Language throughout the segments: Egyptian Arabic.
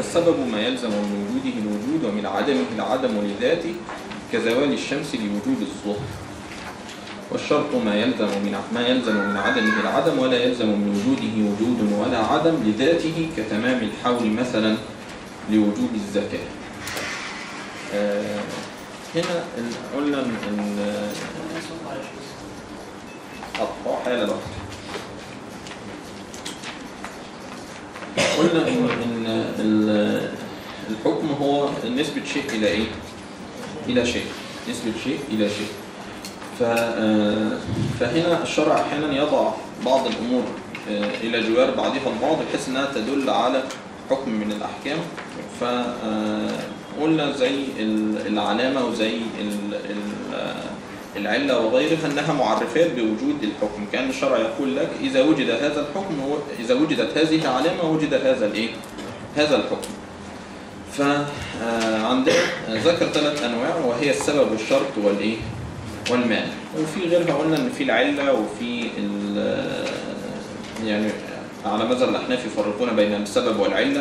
والسبب ما يلزم من وجوده الوجود ومن عدمه العدم لذاته كزوال الشمس لوجود الظهر والشرط ما يلزم من ما يلزم من عدمه العدم ولا يلزم من وجوده وجود ولا عدم لذاته كتمام الحول مثلا لوجوب الزكاة آه هنا ال- قلنا ان ان- أطفال حالة الوقت قلنا ان ان ال- الحكم هو نسبة شيء الى ايه؟ الى شيء نسبة شيء الى شيء ف آه، فهنا الشرع احيانا يضع بعض الامور آه، الى جوار بعضها البعض بحيث انها تدل على حكم من الاحكام فقلنا زي ال- العلامه وزي ال- ال- آه، العله وغيرها انها معرفات بوجود الحكم كان الشرع يقول لك اذا وجد هذا الحكم و- اذا وجدت هذه العلامه وجد هذا الايه هذا الحكم فعندنا ذكر ثلاث انواع وهي السبب والشرط والايه والمانع وفي غيرها قلنا ان في العله وفي ال- يعني على مذهب الاحناف يفرقون بين السبب والعله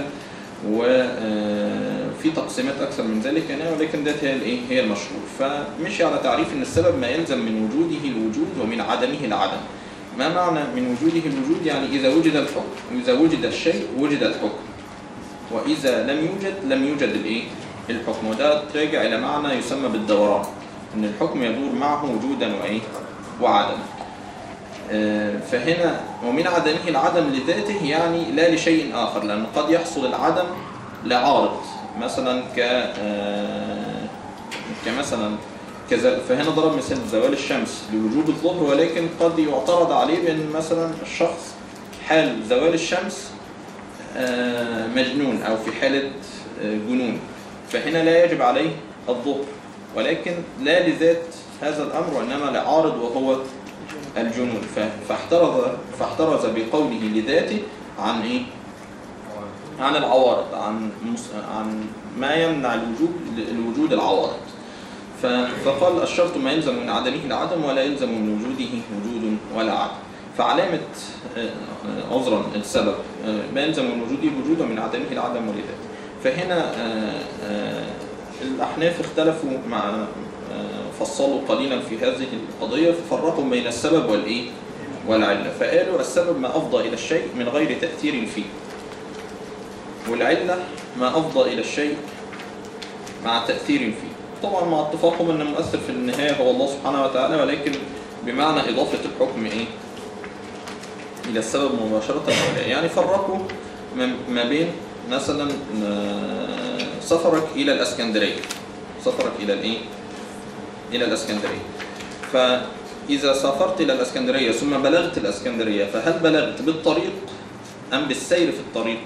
وفي تقسيمات اكثر من ذلك يعني ولكن ده هي الايه هي المشهور فمشي على تعريف ان السبب ما يلزم من وجوده الوجود ومن عدمه العدم ما معنى من وجوده الوجود يعني اذا وجد الحكم اذا وجد الشيء وجد الحكم واذا لم يوجد لم يوجد الايه الحكم وده راجع الى معنى يسمى بالدوران ان الحكم يدور معه وجودا وايه وعدما آه، فهنا ومن عدمه العدم لذاته يعني لا لشيء اخر لان قد يحصل العدم لعارض مثلا ك آه، كمثلا كذا فهنا ضرب مثال زوال الشمس لوجوب الظهر ولكن قد يعترض عليه بان مثلا الشخص حال زوال الشمس آه، مجنون او في حاله آه، جنون فهنا لا يجب عليه الظهر ولكن لا لذات هذا الامر وانما لعارض وهو الجنون ف- فاحترز فاحترز بقوله لذاته عن ايه؟ عن العوارض عن مس- عن ما يمنع الوجود الوجود العوارض ف- فقال الشرط ما يلزم من عدمه العدم ولا يلزم من وجوده وجود ولا عدم فعلامة آه، آه، عذرا السبب آه، ما يلزم من وجوده وجود ومن عدمه العدم ولذاته فهنا آه، آه، الأحناف اختلفوا مع آه، فصلوا قليلا في هذه القضية ففرقوا بين السبب والإيه والعلة فقالوا السبب ما أفضى إلى الشيء من غير تأثير فيه والعلة ما أفضى إلى الشيء مع تأثير فيه طبعا مع اتفاقهم أن المؤثر في النهاية هو الله سبحانه وتعالى ولكن بمعنى إضافة الحكم إيه إلى السبب مباشرة أو لا. يعني فرقوا ما- ما بين مثلا آه، سفرك إلى الأسكندرية سفرك إلى الإيه؟ إلى الأسكندرية فإذا سافرت إلى الأسكندرية ثم بلغت الأسكندرية فهل بلغت بالطريق أم بالسير في الطريق؟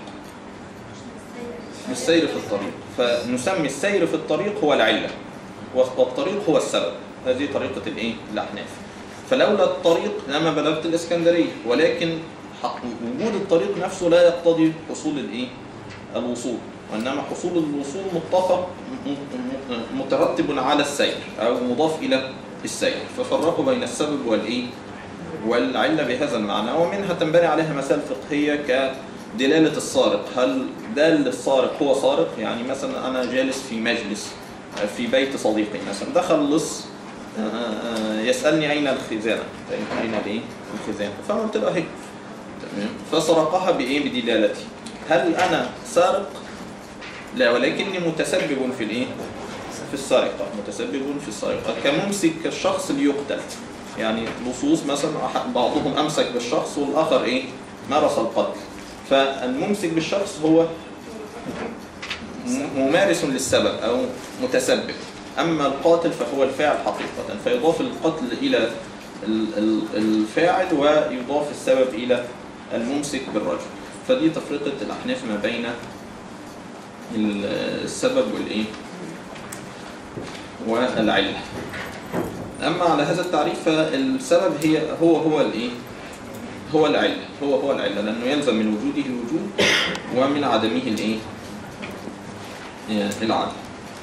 بالسير في الطريق فنسمي السير في الطريق هو العلة والطريق هو السبب هذه طريقة الإيه؟ الأحناف فلولا الطريق لما بلغت الإسكندرية ولكن حق وجود الطريق نفسه لا يقتضي حصول الإيه؟ الوصول وإنما حصول الوصول متفق م- م- مترتب على السير أو مضاف إلى السير ففرقوا بين السبب والإيه؟ والعلة بهذا المعنى ومنها تنبني عليها مسائل فقهية كدلالة السارق هل دال السارق هو سارق يعني مثلا أنا جالس في مجلس في بيت صديقي مثلا دخل لص آه، آه، يسألني أين الخزانة طيب أين الإيه؟ الخزانة فأنا قلت له أهي تمام فسرقها بإيه بدلالتي هل أنا سارق؟ لا ولكني متسبب في الإيه؟ في السرقة متسبب في السرقة كممسك الشخص ليقتل يعني لصوص مثلا أح- بعضهم أمسك بالشخص والآخر إيه؟ مارس القتل فالممسك بالشخص هو م- ممارس للسبب أو متسبب أما القاتل فهو الفاعل حقيقة فيضاف القتل إلى ال- ال- الفاعل ويضاف السبب إلى الممسك بالرجل فدي تفرقة الأحناف ما بين ال- السبب والإيه والعلة أما على هذا التعريف فالسبب هي هو هو الإيه هو العلة هو هو العلة لأنه يلزم من وجوده الوجود ومن عدمه الإيه العدم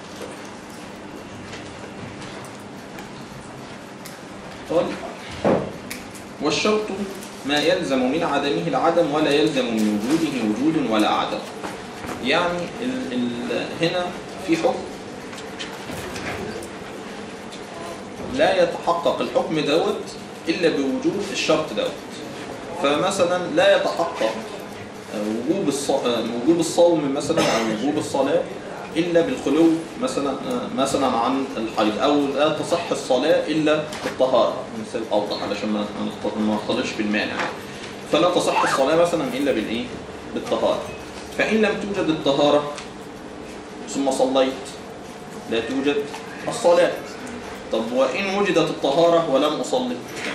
قال والشرط ما يلزم من عدمه العدم ولا يلزم من وجوده وجود ولا عدم يعني ال ال هنا في حكم لا يتحقق الحكم دوت الا بوجود الشرط دوت فمثلا لا يتحقق وجوب الص... وجوب الصوم مثلا او وجوب الصلاه الا بالخلو مثلا مثلا عن الحيض او لا تصح الصلاه الا بالطهاره مثال اوضح علشان ما ما نختلطش بالمانع فلا تصح الصلاه مثلا الا بالايه بالطهاره فان لم توجد الطهاره ثم صليت لا توجد الصلاه طب وان وجدت الطهاره ولم اصلي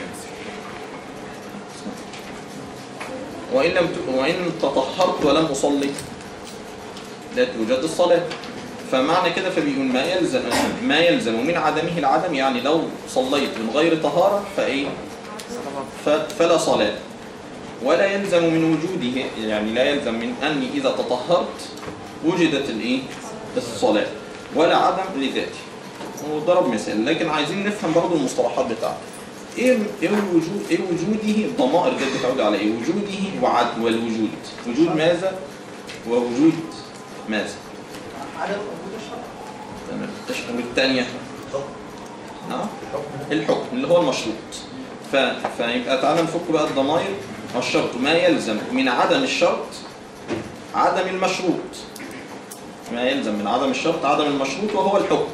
وإن لم ت... وإن تطهرت ولم أصلي لا توجد الصلاة فمعنى كده فبيقول ما يلزم ما يلزم من عدمه العدم يعني لو صليت من غير طهارة فإيه ف... فلا صلاة ولا يلزم من وجوده يعني لا يلزم من أني إذا تطهرت وجدت الإيه الصلاة ولا عدم لذاته وضرب مثال لكن عايزين نفهم برضه المصطلحات بتاعته ايه ايه وجود ايه وجوده الضمائر دي بتعود على ايه وجوده وعد والوجود وجود ماذا ووجود ماذا عدم وجود الشرط تمام التشبيه الثانيه نعم الحكم اللي هو المشروط ف... فيبقى تعالى نفك بقى الضمائر والشرط ما يلزم من عدم الشرط عدم المشروط ما يلزم من عدم الشرط عدم المشروط وهو الحكم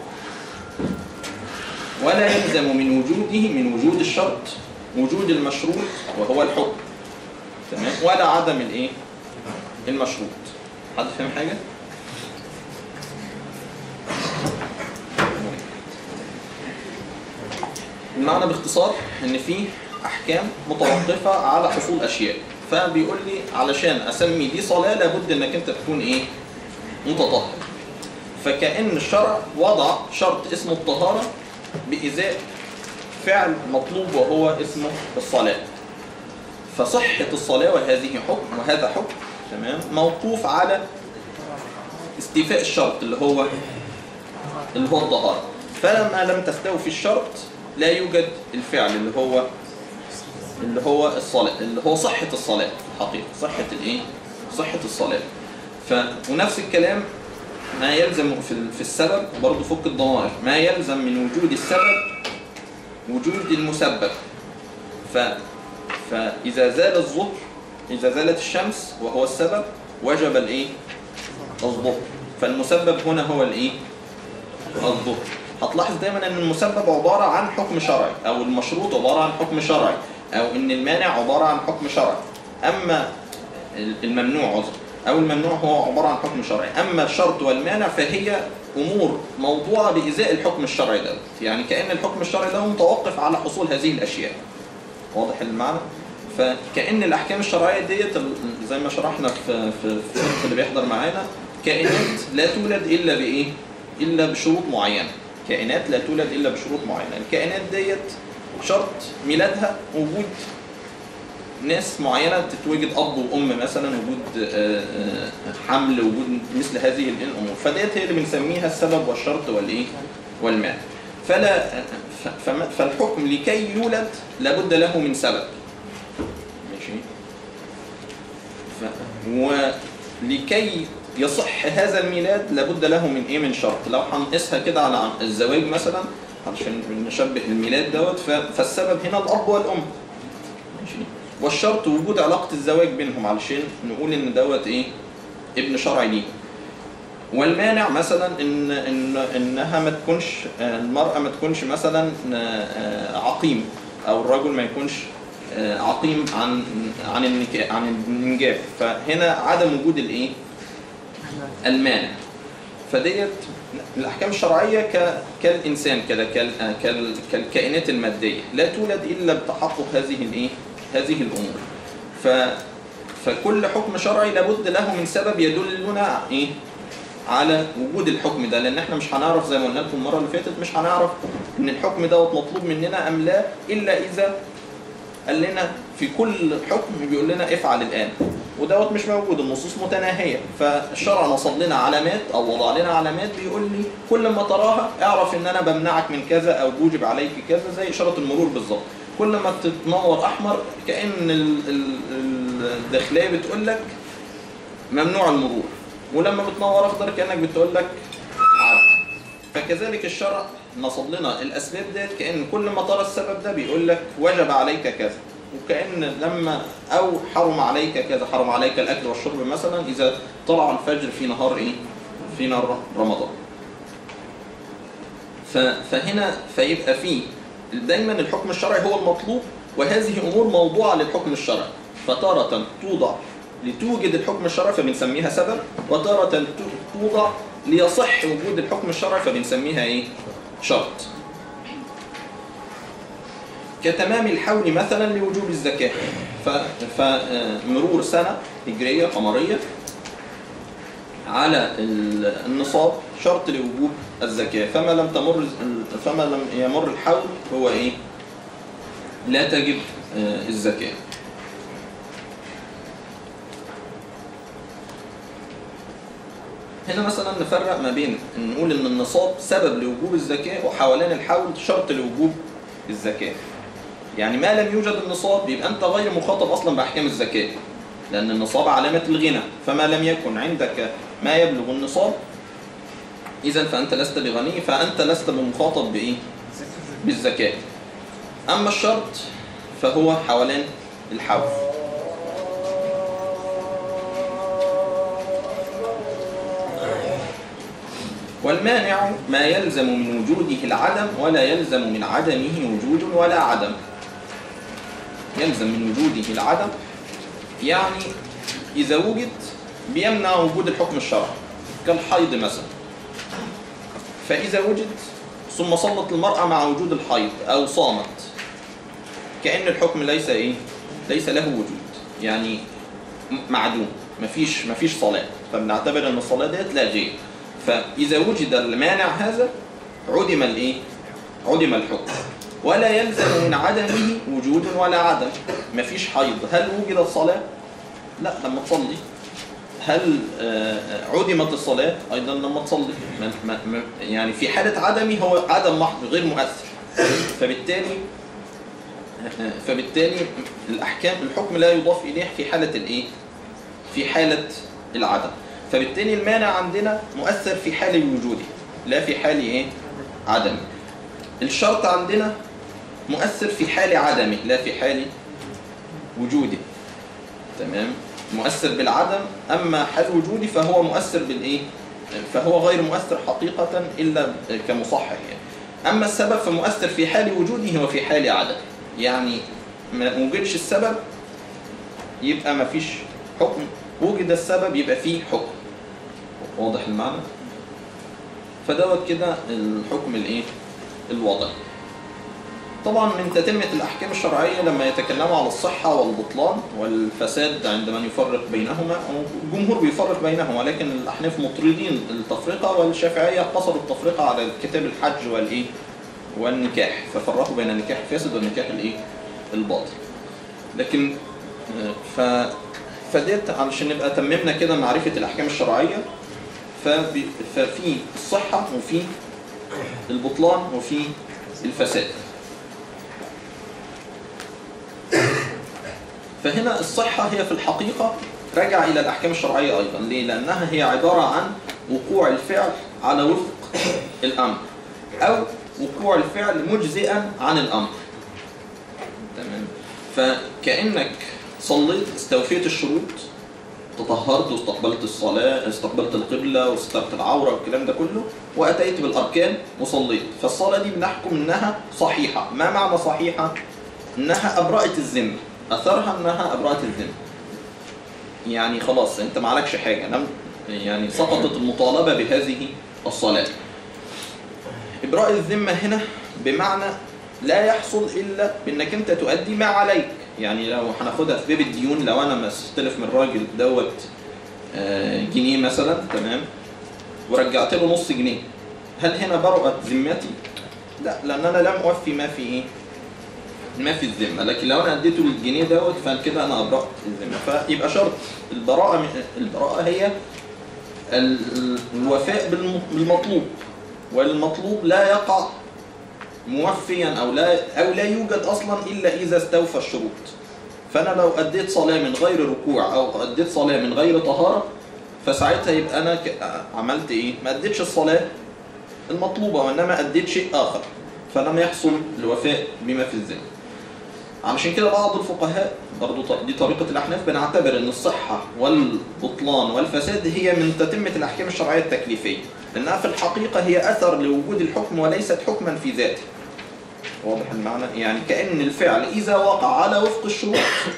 ولا يلزم من وجوده من وجود الشرط وجود المشروط وهو الحكم تمام ولا عدم الايه المشروط حد فاهم حاجه المعنى باختصار ان في احكام متوقفه على حصول اشياء فبيقول لي علشان اسمي دي صلاه لابد انك انت تكون ايه متطهر فكأن الشرع وضع شرط اسمه الطهاره بإزاء فعل مطلوب وهو اسمه الصلاة فصحة الصلاة وهذه حكم وهذا حكم تمام موقوف على استيفاء الشرط اللي هو اللي هو الطهارة فلما لم تستوفي الشرط لا يوجد الفعل اللي هو اللي هو الصلاة اللي هو صحة الصلاة في الحقيقة صحة الايه؟ صحة الصلاة ف ونفس الكلام ما يلزم في في السبب برضه فك الضمائر ما يلزم من وجود السبب وجود المسبب ف فإذا زال الظهر إذا زالت الشمس وهو السبب وجب الإيه؟ الظهر فالمسبب هنا هو الإيه؟ الظهر هتلاحظ دايما ان المسبب عبارة عن حكم شرعي او المشروط عبارة عن حكم شرعي او ان المانع عبارة عن حكم شرعي اما الممنوع عذر او الممنوع هو عبارة عن حكم شرعي اما الشرط والمانع فهي امور موضوعة بازاء الحكم الشرعي ده يعني كأن الحكم الشرعي ده متوقف على حصول هذه الاشياء واضح المعنى فكأن الاحكام الشرعية ديت زي ما شرحنا في في في اللي بيحضر معانا كائنات لا تولد الا بايه الا بشروط معينه كائنات لا تولد الا بشروط معينه الكائنات ديت شرط ميلادها وجود ناس معينه تتوجد اب وام مثلا وجود حمل وجود مثل هذه الامور فديت هي اللي بنسميها السبب والشرط والايه والمانع فلا فالحكم لكي يولد لابد له من سبب ماشي ف ولكي يصح هذا الميلاد لابد له من ايه من شرط لو هنقيسها كده على الزواج مثلا علشان نشبه الميلاد دوت فالسبب هنا الاب والام ماشي والشرط وجود علاقه الزواج بينهم علشان نقول ان دوت ايه ابن شرعي ليه والمانع مثلا ان ان انها ما تكونش المراه ما تكونش مثلا عقيم او الرجل ما يكونش عقيم عن عن النكاح عن الانجاب فهنا عدم وجود الايه المانع فديت الاحكام الشرعيه ك... كالانسان كده كال... كال... كالكائنات الماديه لا تولد الا بتحقق هذه الايه هذه الامور ف... فكل حكم شرعي لابد له من سبب يدلنا ايه على وجود الحكم ده لان احنا مش هنعرف زي ما قلنا لكم المره اللي فاتت مش هنعرف ان الحكم دوت مطلوب مننا ام لا الا اذا قال لنا في كل حكم بيقول لنا افعل الان ودوت مش موجود النصوص متناهيه فالشرع نصب لنا علامات او وضع لنا علامات بيقول لي كل ما تراها اعرف ان انا بمنعك من كذا او بوجب عليك كذا زي اشاره المرور بالظبط كل ما تتنور احمر كان الداخليه بتقول لك ممنوع المرور ولما بتنور اخضر كانك بتقول لك عدل فكذلك الشرع نصب لنا الاسباب ديت كان كل ما ترى السبب ده بيقول لك وجب عليك كذا وكان لما او حرم عليك كذا حرم عليك الاكل والشرب مثلا اذا طلع الفجر في نهار ايه في نهار رمضان ف- فهنا فيبقى فيه دايما الحكم الشرعي هو المطلوب وهذه امور موضوعه للحكم الشرعي فتارة توضع لتوجد الحكم الشرعي فبنسميها سبب وتارة تو- توضع ليصح وجود الحكم الشرعي فبنسميها ايه شرط كتمام الحول مثلا لوجوب الزكاة ف- فمرور سنة هجرية قمرية على ال- النصاب شرط لوجوب الزكاة فما لم تمر فما لم يمر الحول هو ايه لا تجب آه، الزكاة هنا مثلا نفرق ما بين نقول ان النصاب سبب لوجوب الزكاة وحوالين الحول شرط لوجوب الزكاة يعني ما لم يوجد النصاب يبقى انت غير مخاطب اصلا باحكام الزكاة لان النصاب علامة الغنى فما لم يكن عندك ما يبلغ النصاب اذا فانت لست بغني فانت لست بمخاطب بايه بالزكاة اما الشرط فهو حوالين الحول والمانع ما يلزم من وجوده العدم ولا يلزم من عدمه وجود ولا عدم يلزم من وجوده العدم يعني إذا وجد بيمنع وجود الحكم الشرعي كالحيض مثلا فإذا وجد ثم صلت المرأة مع وجود الحيض أو صامت كأن الحكم ليس إيه؟ ليس له وجود يعني م- معدوم مفيش مفيش صلاة فبنعتبر أن الصلاة ديت لا غير فإذا وجد المانع هذا عدم الإيه؟ عدم الحكم ولا يلزم من عدمه وجود ولا عدم مفيش حيض هل وجدت صلاة؟ لا لما تصلي هل آه، عدمت الصلاة؟ أيضا لما تصلي ما- ما- ما- يعني في حالة عدمه هو عدم محض غير مؤثر فبالتالي فبالتالي الأحكام الحكم لا يضاف إليه في حالة الإيه؟ في حالة العدم فبالتالي المانع عندنا مؤثر في حال وجوده لا في حال إيه؟ عدمه الشرط عندنا مؤثر في حال عدمه لا في حال وجوده تمام مؤثر بالعدم أما حال وجوده فهو مؤثر بالإيه فهو غير مؤثر حقيقة إلا كمصحح يعني أما السبب فمؤثر في حال وجوده وفي حال عدمه يعني ما وجدش السبب يبقى ما فيش حكم وجد السبب يبقى فيه حكم واضح المعنى فدوت كده الحكم الايه الوضعي طبعا من تتمة الأحكام الشرعية لما يتكلموا على الصحة والبطلان والفساد عند من يفرق بينهما الجمهور بيفرق بينهما ولكن الأحناف مطردين التفرقة والشافعية قصروا التفرقة على كتاب الحج والإيه والنكاح ففرقوا بين النكاح الفاسد والنكاح الإيه الباطل لكن آه، ف فديت علشان نبقى تممنا كده معرفة الأحكام الشرعية فبي- ففي الصحة وفي البطلان وفي الفساد فهنا الصحة هي في الحقيقة راجع إلى الأحكام الشرعية أيضا ليه؟ لأنها هي عبارة عن وقوع الفعل على وفق الأمر أو وقوع الفعل مجزئا عن الأمر تمام فكأنك صليت استوفيت الشروط تطهرت واستقبلت الصلاة استقبلت القبلة واسترت العورة والكلام ده كله وأتيت بالأركان وصليت فالصلاة دي بنحكم إنها صحيحة ما معنى صحيحة؟ إنها أبرأت الذمة أثرها إنها أبرأت الذمة يعني خلاص أنت ما عليكش حاجة لم يعني سقطت المطالبة بهذه الصلاة إبراء الذمة هنا بمعنى لا يحصل إلا بإنك أنت تؤدي ما عليك يعني لو هناخدها في باب الديون لو أنا مستلف من راجل دوت آه، جنيه مثلا تمام ورجعت له نص جنيه هل هنا برأت ذمتي؟ لا لأن أنا لم أوفي ما في إيه؟ ما في الذمة لكن لو أنا أديته الجنيه دوت فكده أنا أبرأت الذمة فيبقى شرط البراءة من- البراءة هي ال- الوفاء بالم- بالمطلوب والمطلوب لا يقع موفيا او لا او لا يوجد اصلا الا اذا استوفى الشروط فانا لو اديت صلاه من غير ركوع او اديت صلاه من غير طهاره فساعتها يبقى انا ك... عملت ايه ما اديتش الصلاه المطلوبه وانما اديت شيء اخر فلم يحصل الوفاء بما في الذمه علشان كده بعض الفقهاء برضو ط- دي طريقة الأحناف بنعتبر أن الصحة والبطلان والفساد هي من تتمة الأحكام الشرعية التكليفية لأنها في الحقيقة هي أثر لوجود الحكم وليست حكما في ذاته واضح المعنى يعني كأن الفعل إذا وقع على وفق الشروط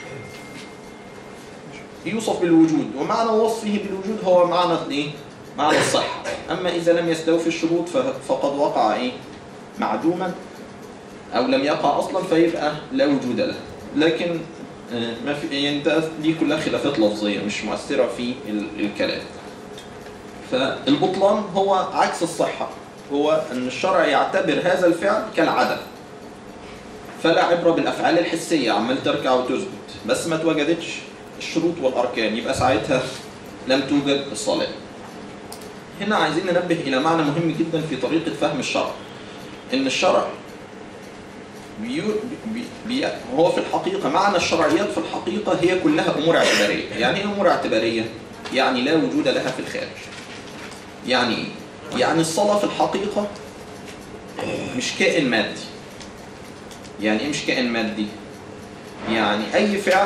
يوصف بالوجود ومعنى وصفه بالوجود هو معنى الايه معنى الصحة أما إذا لم يستوفي الشروط ف- فقد وقع إيه معدوما أو لم يقع أصلا فيبقى لا وجود له لكن آه، ما في يعني ده دي كلها خلافات لفظية مش مؤثرة في ال- الكلام فالبطلان هو عكس الصحة هو أن الشرع يعتبر هذا الفعل كالعدم فلا عبرة بالأفعال الحسية عمال تركع وتثبت بس ما توجدتش الشروط والأركان يبقى ساعتها لم توجد الصلاة هنا عايزين ننبه إلى معنى مهم جدا في طريقة فهم الشرع إن الشرع بيو بي بي هو في الحقيقة معنى الشرعيات في الحقيقة هي كلها أمور اعتبارية يعني إيه أمور اعتبارية؟ يعني لا وجود لها في الخارج يعني إيه؟ يعني الصلاة في الحقيقة مش كائن مادي يعني إيه مش كائن مادي؟ يعني أي فعل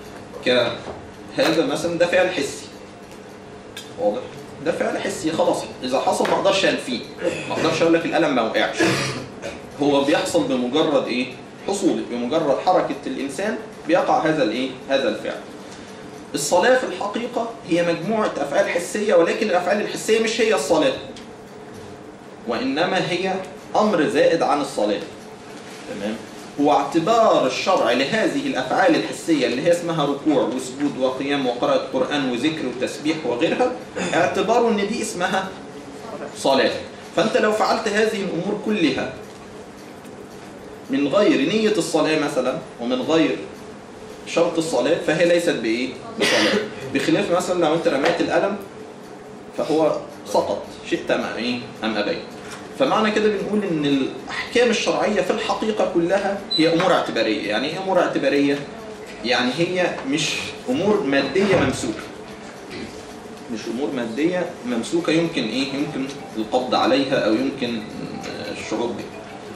كهذا مثلا ده فعل حسي واضح؟ ده فعل حسي خلاص إذا حصل ما أقدرش أنفيه ما أقدرش أقول لك الألم ما وقعش هو بيحصل بمجرد ايه حصوله بمجرد حركة الإنسان بيقع هذا الايه هذا الفعل الصلاة في الحقيقة هي مجموعة أفعال حسية ولكن الأفعال الحسية مش هي الصلاة وإنما هي أمر زائد عن الصلاة تمام هو اعتبار الشرع لهذه الأفعال الحسية اللي هي اسمها ركوع وسجود وقيام وقراءة قرآن وذكر وتسبيح وغيرها اعتباره إن دي اسمها صلاة فأنت لو فعلت هذه الأمور كلها من غير نية الصلاة مثلا ومن غير شرط الصلاة فهي ليست بإيه؟ بصلاة بخلاف مثلا لو أنت رميت القلم فهو سقط شئت أم إيه؟ أم أبيت فمعنى كده بنقول إن الأحكام الشرعية في الحقيقة كلها هي أمور اعتبارية يعني إيه أمور اعتبارية؟ يعني هي مش أمور مادية ممسوكة مش أمور مادية ممسوكة يمكن إيه؟ يمكن القبض عليها أو يمكن آه، الشعور بها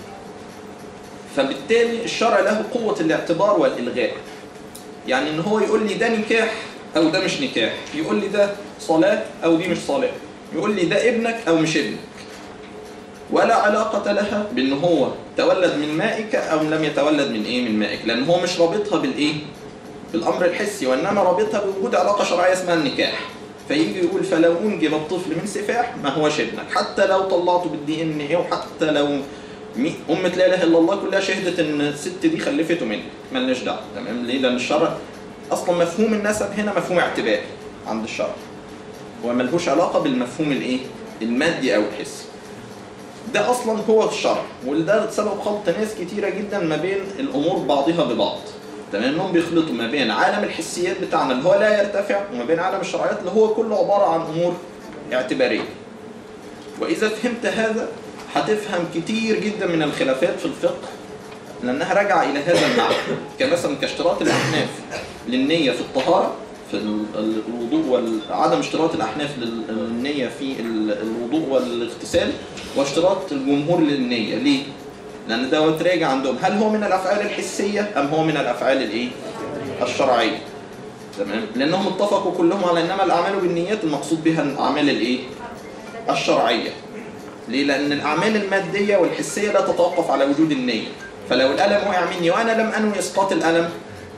فبالتالي الشرع له قوة الاعتبار والإلغاء يعني إن هو يقول لي ده نكاح أو ده مش نكاح يقول لي ده صلاة أو دي مش صلاة يقول لي ده ابنك أو مش ابنك ولا علاقة لها بأن هو تولد من مائك أو لم يتولد من إيه من مائك لأن هو مش رابطها بالإيه بالأمر الحسي وإنما رابطها بوجود علاقة شرعية اسمها النكاح فيجي يقول فلو أنجب الطفل من سفاح ما هوش ابنك حتى لو طلعته بالدي ان ايه وحتى لو مي- أمة لا إله إلا الله كلها شهدت إن الست دي خلفته منك مالناش دعوة تمام ليه؟ لأن الشرع أصلا مفهوم النسب هنا مفهوم اعتباري عند الشرع وملهوش علاقة بالمفهوم الإيه؟ المادي أو الحسي ده أصلا هو الشرع وده سبب خلط ناس كتيرة جدا ما بين الأمور بعضها ببعض تمام انهم بيخلطوا ما بين عالم الحسيات بتاعنا اللي هو لا يرتفع وما بين عالم الشرعيات اللي هو كله عبارة عن أمور اعتبارية وإذا فهمت هذا هتفهم كتير جدا من الخلافات في الفقه لأنها راجعة إلى هذا المعنى كمثلا كاشتراط الأحناف للنية في الطهارة في ال- ال- الوضوء وعدم اشتراط الأحناف لل- للنية في ال- الوضوء والاغتسال واشتراط الجمهور للنية ليه؟ لأن دوت راجع عندهم هل هو من الأفعال الحسية أم هو من الأفعال الإيه؟ الشرعية تمام لأنهم اتفقوا كلهم على إنما الأعمال بالنيات المقصود بها الأعمال الإيه؟ الشرعية ليه؟ لأن الأعمال المادية والحسية لا تتوقف على وجود النية فلو الألم وقع مني وأنا لم أنوي إسقاط الألم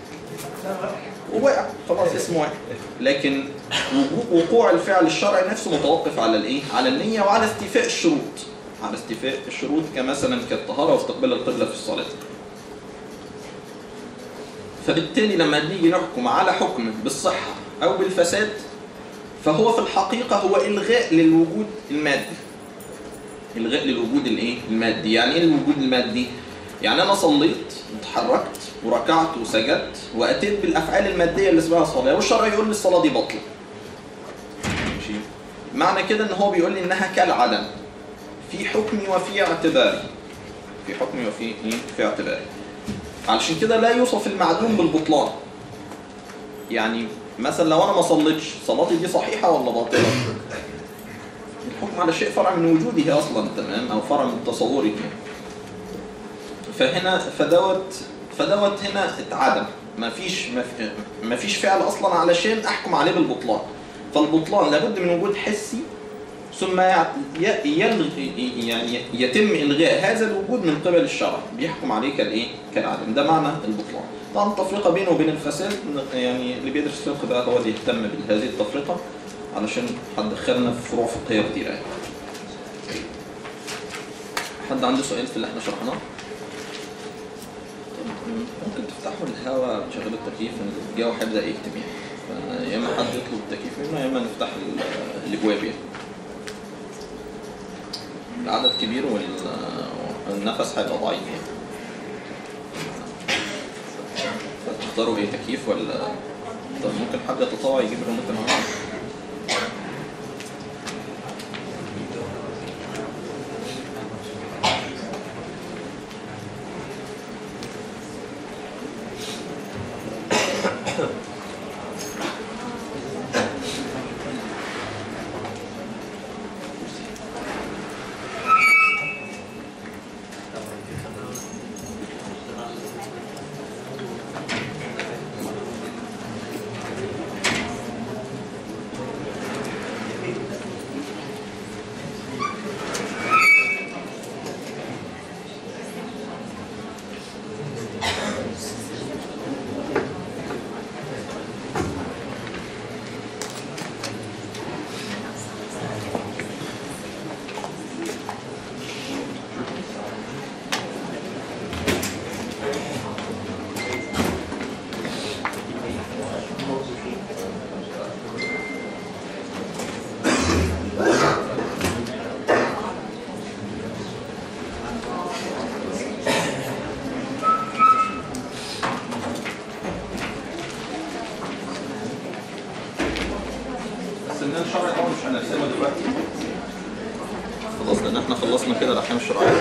وقع خلاص اسمه وقع لكن وقوع- وقوع الفعل الشرعي نفسه متوقف على الإيه؟ على النية وعلى استيفاء الشروط على استيفاء الشروط كمثلا كالطهارة واستقبال القبلة في الصلاة فبالتالي لما نيجي نحكم على حكم بالصحة أو بالفساد فهو في الحقيقة هو إلغاء للوجود المادي إلغاء للوجود الإيه؟ المادي يعني إيه الوجود المادي؟ يعني أنا صليت وتحركت وركعت وسجدت وأتيت بالأفعال المادية اللي اسمها صلاة والشرع يقول لي الصلاة دي بطلة ماشي معنى كده إن هو بيقول لي إنها كالعدم في حكمي وفي اعتباري في حكمي وفي إيه؟ في اعتباري علشان كده لا يوصف المعدوم بالبطلان يعني مثلا لو انا ما صليتش صلاتي دي صحيحه ولا باطله الحكم على شيء فرع من وجوده اصلا تمام او فرع من تصوره يعني. فهنا فدوت فدوت هنا اتعدم ما فيش ما فيش فعل اصلا علشان احكم عليه بالبطلان فالبطلان لابد من وجود حسي ثم يع- ي- يلغي يعني يتم الغاء هذا الوجود من قبل الشرع بيحكم عليه كالايه كالعدم ده معنى البطلان طبعا التفرقه بينه وبين الفساد يعني اللي بيدرس فقه بقى هو اللي يهتم بهذه التفرقه علشان هتدخلنا في فروع فقهيه كتير يعني حد عنده سؤال في اللي احنا شرحناه؟ طب ممكن تفتحوا الهواء تشغلوا التكييف إن الجو هيبدا يكتم يعني فيا اما حد يطلب التكييف منا يا اما نفتح ال- الابواب يعني العدد كبير والنفس هيبقى ضعيف يعني فتختاروا ايه تكييف ولا طب ممكن حد يتطوع يجيب ريموت معاه بس ان الشرع طبعا مش هنرسمه دلوقتي خلاص لان احنا خلصنا كده الاحكام الشرعيه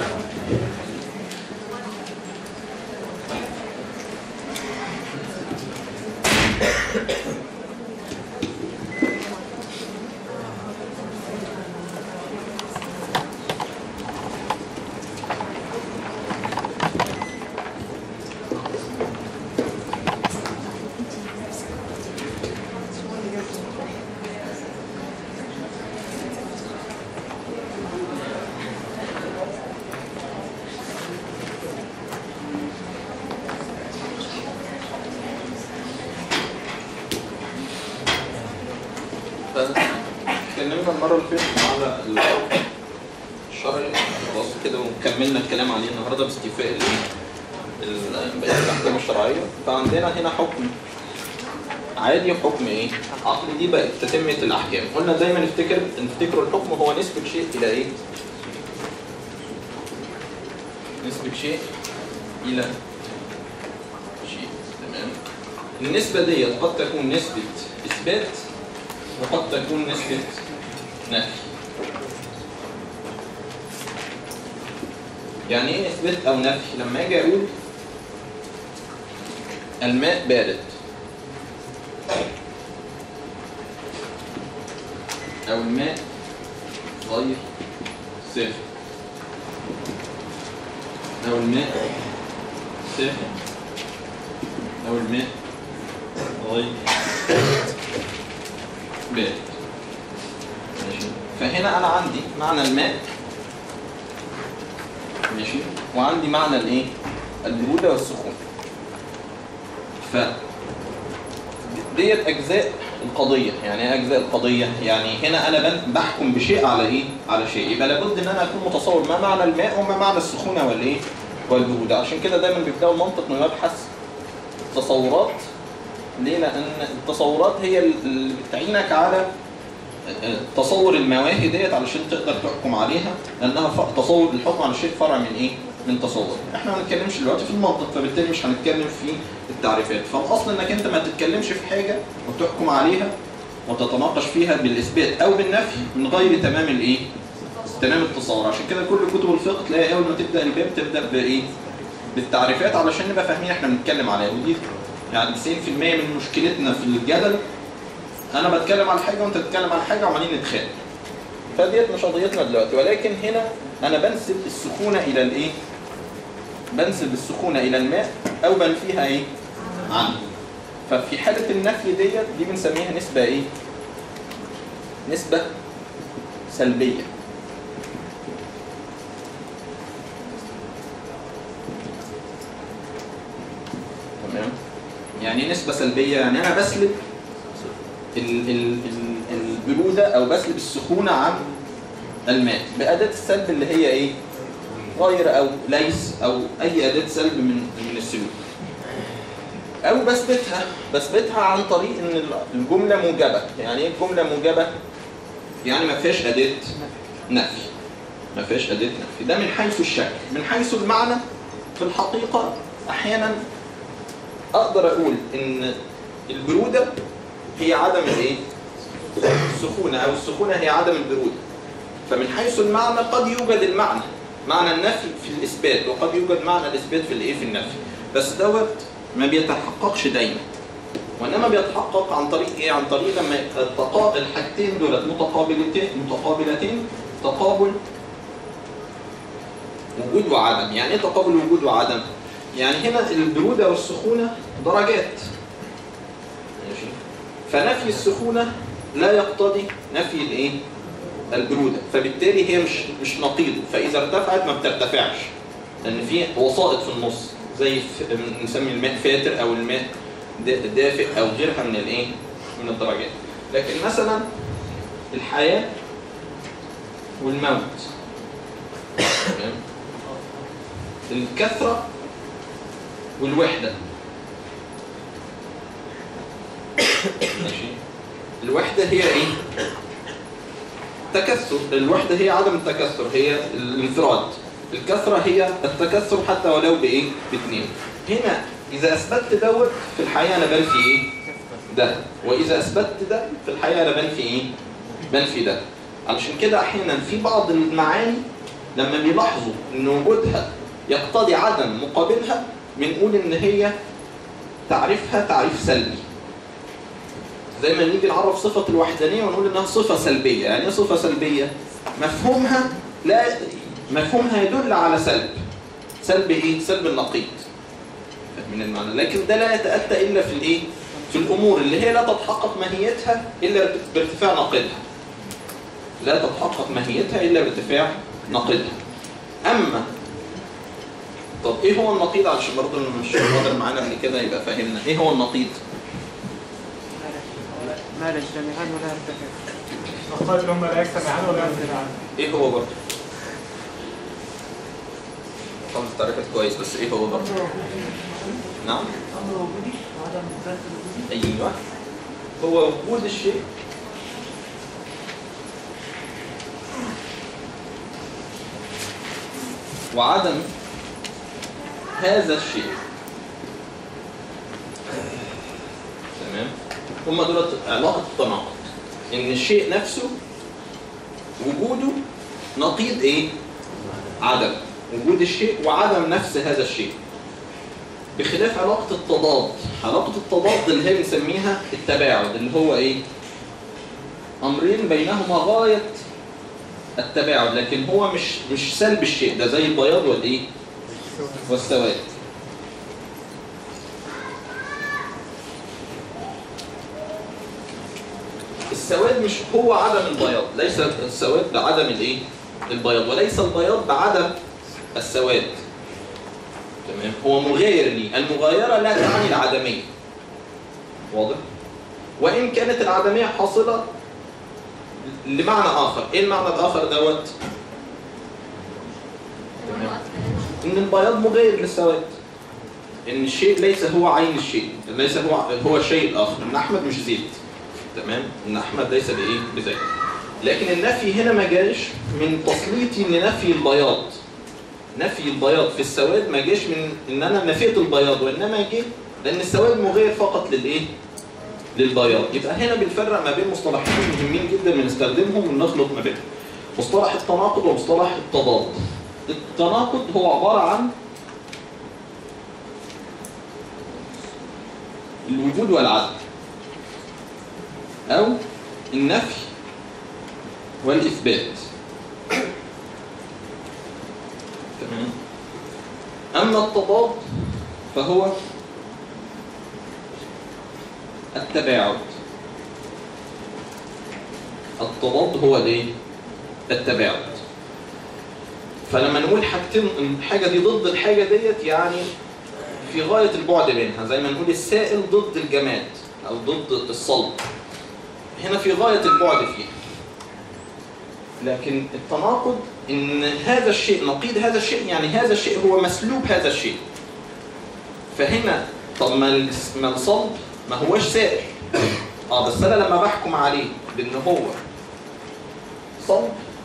اتكلمنا المره اللي فاتت على ال- الشرعي خلاص كده وكملنا الكلام عليه النهارده باستيفاء ال- ال- بقيه الاحكام الشرعيه فعندنا هنا حكم عادي وحكم ايه؟ عقلي دي بقت تتمه الاحكام قلنا دايما نفتكر نفتكروا الحكم هو نسبه شيء الى ايه؟ نسبه شيء الى شيء تمام النسبه ديت قد تكون نسبه اثبات وقد تكون نسبة نفي يعني ايه اثبات او نفي لما اجي اقول الماء بارد او الماء غير ساخن او الماء ساخن او الماء غير بارد ماشي فهنا انا عندي معنى الماء ماشي وعندي معنى الايه البروده والسخونه ف ديت اجزاء القضيه يعني ايه اجزاء القضيه يعني هنا انا بن- بحكم بشيء على ايه على شيء يبقى لابد ان انا اكون متصور ما معنى الماء وما معنى السخونه والايه والبروده عشان كده دايما بيبداوا المنطق انه يبحث تصورات ليه؟ لأن التصورات هي اللي بتعينك على تصور المواهي ديت علشان تقدر تحكم عليها لأنها ف- تصور الحكم على الشيء فرع من إيه؟ من تصور. إحنا ما بنتكلمش دلوقتي في المنطق فبالتالي مش هنتكلم في التعريفات، فالأصل إنك أنت ما تتكلمش في حاجة وتحكم عليها وتتناقش فيها بالإثبات أو بالنفي من غير تمام الإيه؟ تمام التصور، عشان كده كل كتب الفقه تلاقي أول ما تبدأ الباب تبدأ بإيه؟ بالتعريفات علشان نبقى فاهمين إحنا بنتكلم على إيه ودي يعني 90% من مشكلتنا في الجدل انا بتكلم عن حاجه وانت بتتكلم عن حاجه وعمالين نتخانق فديت مش قضيتنا دلوقتي ولكن هنا انا بنسب السخونه الى الايه بنسب السخونه الى الماء او بنفيها ايه عنه ففي حاله النفي ديت دي بنسميها نسبه ايه نسبه سلبيه تمام يعني إيه نسبه سلبيه يعني انا بسلب ال- ال- ال- البروده او بسلب السخونه عن الماء باداه السلب اللي هي ايه غير او ليس او اي اداه سلب من من السلوك او بثبتها بثبتها عن طريق ان الجمله موجبه يعني ايه الجمله موجبه يعني ما فيهاش اداه نفي ما فيهاش اداه نفي ده من حيث الشكل من حيث المعنى في الحقيقه احيانا اقدر اقول ان البروده هي عدم الايه السخونه او السخونه هي عدم البروده فمن حيث المعنى قد يوجد المعنى معنى النفي في الاثبات وقد يوجد معنى الاثبات في الايه في النفي بس دوت ما بيتحققش دايما وانما بيتحقق عن طريق ايه عن طريق لما التقا- الحاجتين دولت متقابلتين متقابلتين تقابل وجود وعدم يعني ايه تقابل وجود وعدم يعني هنا البروده والسخونه درجات ماشي فنفي السخونه لا يقتضي نفي الايه البروده فبالتالي هي مش مش نقيضه فاذا ارتفعت ما بترتفعش لان في وسائط في النص زي ف- نسمي الماء فاتر او الماء دا- دافئ او غيرها من الايه من الدرجات لكن مثلا الحياه والموت تمام؟ الكثره والوحده ماشي الوحده هي ايه تكثر الوحده هي عدم التكثر هي الانفراد الكثره هي التكثر حتى ولو بايه باثنين هنا اذا اثبتت دوت في الحقيقه انا بنفي ايه ده واذا اثبتت ده في الحقيقه انا بنفي ايه بنفي ده علشان كده احيانا في بعض المعاني لما بيلاحظوا ان وجودها يقتضي عدم مقابلها بنقول ان هي تعريفها تعريف سلبي زي ما نيجي نعرف صفة الوحدانية ونقول إنها صفة سلبية، يعني إيه صفة سلبية؟ مفهومها لا مفهومها يدل على سلب. سلب إيه؟ سلب النقيض. من المعنى، لكن ده لا يتأتى إلا في الإيه؟ في الأمور اللي هي لا تتحقق ماهيتها إلا بارتفاع نقيضها. لا تتحقق ماهيتها إلا بارتفاع نقيضها. أما طب إيه هو النقيض علشان برضه اللي مش حاضر معانا قبل كده يبقى فاهمنا، إيه هو النقيض؟ ما لا يجتمعان ولا يرتفعان وقال لهم لا يجتمعان ولا يرتفعان ايه هو برضه؟ خمس تعريفات كويس بس ايه هو برضه؟ نعم؟ امر وجودي وعدم ذات الوجودي ايوه هو وجود الشيء وعدم هذا الشيء تمام هما دول علاقة التناقض ان الشيء نفسه وجوده نقيض ايه عدم وجود الشيء وعدم نفس هذا الشيء بخلاف علاقة التضاد علاقة التضاد اللي هي بنسميها التباعد اللي هو ايه امرين بينهما غاية التباعد لكن هو مش مش سلب الشيء ده زي البياض والايه والسواد السواد مش هو عدم البياض ليس السواد بعدم الايه البياض وليس البياض بعدم السواد تمام هو مغاير لي المغايره لا تعني العدميه واضح وان كانت العدميه حاصله لمعنى اخر ايه المعنى الاخر دوت تمام ان البياض مغاير للسواد ان الشيء ليس هو عين الشيء ليس هو هو الشيء الاخر ان احمد مش زيت تمام ان احمد ليس بايه بزيت لكن النفي هنا ما جاش من تسليطي لنفي البياض نفي البياض في السواد ما جاش من ان انا نفيت البياض وانما جه لان السواد مغاير فقط للايه للبياض يبقى هنا بنفرق ما بين مصطلحين مهمين جدا بنستخدمهم ونخلط ما بينهم مصطلح التناقض ومصطلح التضاد التناقض هو عباره عن الوجود والعدم أو النفي والإثبات تمام أما التضاد فهو التباعد التضاد هو الايه؟ التباعد فلما نقول حاجتين الحاجه دي ضد الحاجه ديت يعني في غايه البعد منها زي ما نقول السائل ضد الجماد او ضد الصلب هنا في غايه البعد فيها لكن التناقض ان هذا الشيء نقيض هذا الشيء يعني هذا الشيء هو مسلوب هذا الشيء فهنا طب ما الس- ما الصلب ما هوش سائل اه بس انا لما بحكم عليه بان هو صلب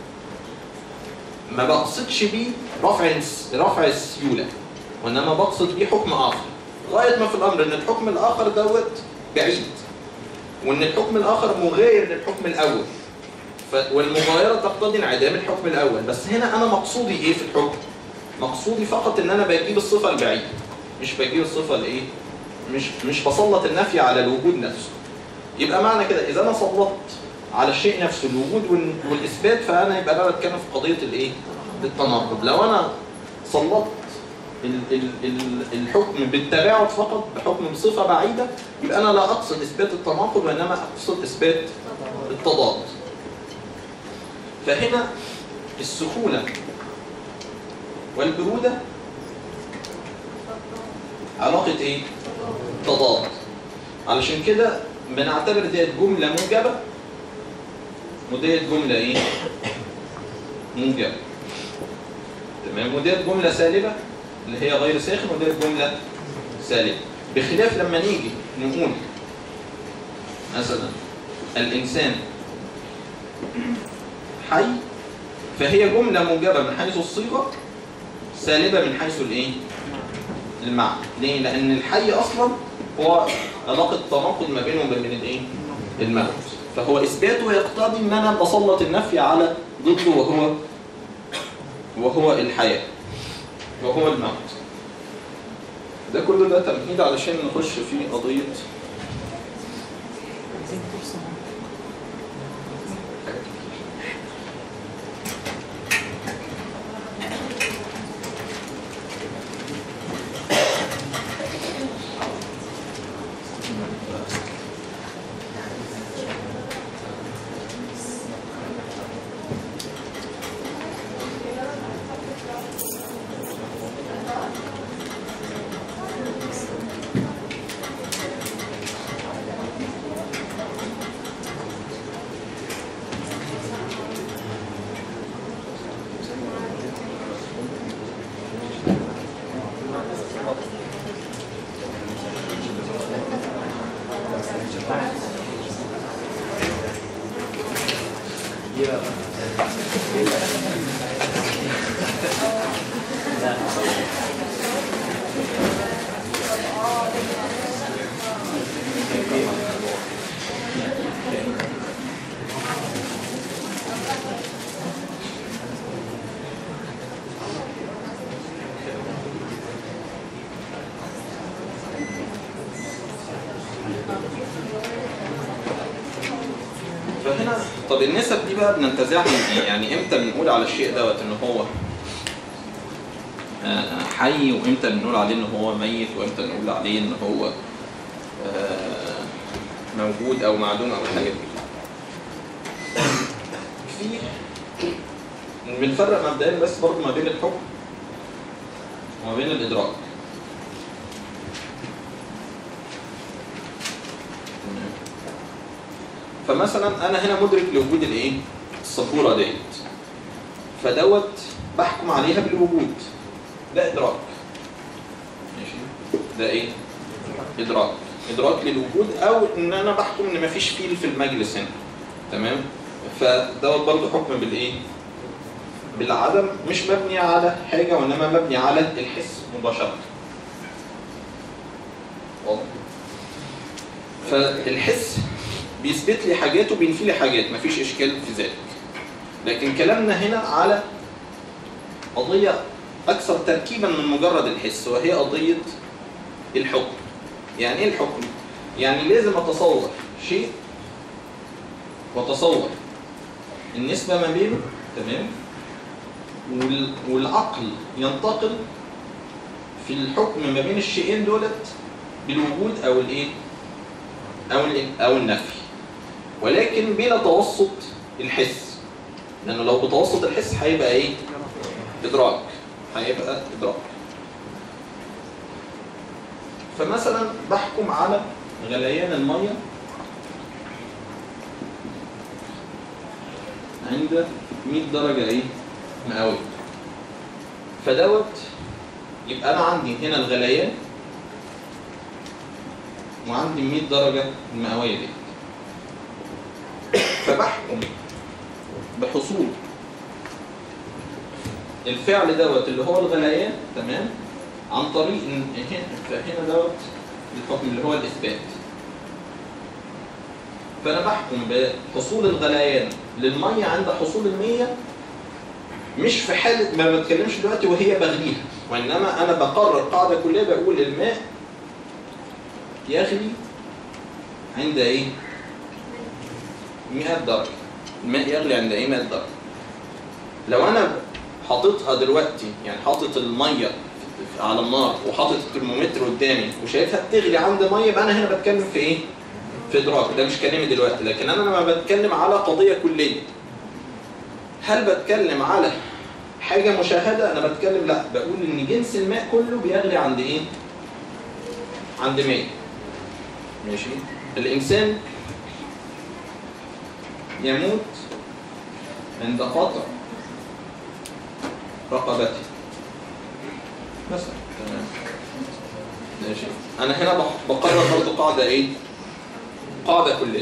ما بقصدش بيه رفع الس- رفع السيوله وانما بقصد بيه حكم اخر غايه ما في الامر ان الحكم الاخر دوت بعيد وان الحكم الاخر مغاير للحكم الاول ف... والمغايره تقتضي انعدام الحكم الاول بس هنا انا مقصودي ايه في الحكم مقصودي فقط ان انا بجيب الصفه البعيده مش بجيب الصفه الايه مش مش بسلط النفي على الوجود نفسه يبقى معنى كده اذا انا سلطت على الشيء نفسه الوجود وال- والاثبات فانا يبقى انا بتكلم في قضيه الايه التناقض لو انا سلطت ال- ال- ال- الحكم بالتباعد فقط بحكم بصفه بعيده يبقى انا لا اقصد اثبات التناقض وانما اقصد اثبات التضاد فهنا السخونه والبروده علاقه ايه تضاد علشان كده بنعتبر ديت جمله موجبه وديت جمله ايه موجبه تمام وديت جمله سالبه اللي هي غير ساخن وديت جمله سالبه بخلاف لما نيجي نقول مثلا الانسان حي فهي جمله موجبه من حيث الصيغه سالبه من حيث الايه المعنى ليه لان الحي اصلا هو علاقه تناقض ما بينه وبين الايه الموت فهو اثباته يقتضي ان انا بسلط النفي على ضده وهو وهو الحياه وهو الموت ده كله ده تمهيد علشان نخش في قضيه عايزين فرصة فهنا طب النسب دي بقى بننتزعها من ايه؟ يعني امتى بنقول على الشيء دوت ان هو آه، حي وامتى بنقول عليه ان هو ميت وامتى بنقول عليه ان هو آه، موجود او معدوم او الحاجات دي. في بنفرق مبدئيا بس برضه ما بين الحكم وما بين الادراك. تمام. فمثلا انا هنا مدرك لوجود الايه السبوره ديت فدوت بحكم عليها بالوجود ده ادراك ماشي ده ايه ادراك ادراك للوجود او ان انا بحكم ان مفيش فيل في المجلس هنا تمام فدوت برضه حكم بالايه بالعدم مش مبني على حاجه وانما مبني على الحس مباشره واضح فالحس بيثبت لي حاجات وبينفي لي حاجات مفيش اشكال في ذلك لكن كلامنا هنا على قضيه اكثر تركيبا من مجرد الحس وهي قضيه الحكم يعني ايه الحكم يعني لازم اتصور شيء واتصور النسبة ما بينه تمام وال- والعقل ينتقل في الحكم ما بين الشيئين دولت بالوجود او الايه او ال- او النفي ولكن بلا توسط الحس لانه لو بتوسط الحس هيبقى ايه ادراك هيبقى ادراك فمثلا بحكم على غليان الميه عند 100 درجه ايه مئويه فدوت يبقى انا عندي هنا الغليان وعندي 100 درجه المئويه دي فبحكم بحصول الفعل دوت اللي هو الغليان تمام عن طريق ان هنا فهنا دوت الحكم اللي هو الاثبات فانا بحكم بحصول الغليان للميه عند حصول المية مش في حاله ما بتكلمش دلوقتي وهي بغليها وانما انا بقرر قاعده كليه بقول الماء يغلي عند ايه 100 درجه الماء يغلي عند ايه 100 درجه لو انا حاططها دلوقتي يعني حاطط الميه على النار وحاطط الترمومتر قدامي وشايفها بتغلي عند ميه يبقى انا هنا بتكلم في ايه؟ في ادراك ده مش كلامي دلوقتي لكن انا لما بتكلم على قضيه كليه هل بتكلم على حاجه مشاهده انا بتكلم لا بقول ان جنس الماء كله بيغلي عند ايه؟ عند 100 ماشي الانسان يموت عند قطع رقبته مثلا تمام ماشي انا هنا بح- بقرر برضه قاعده ايه قاعده كليه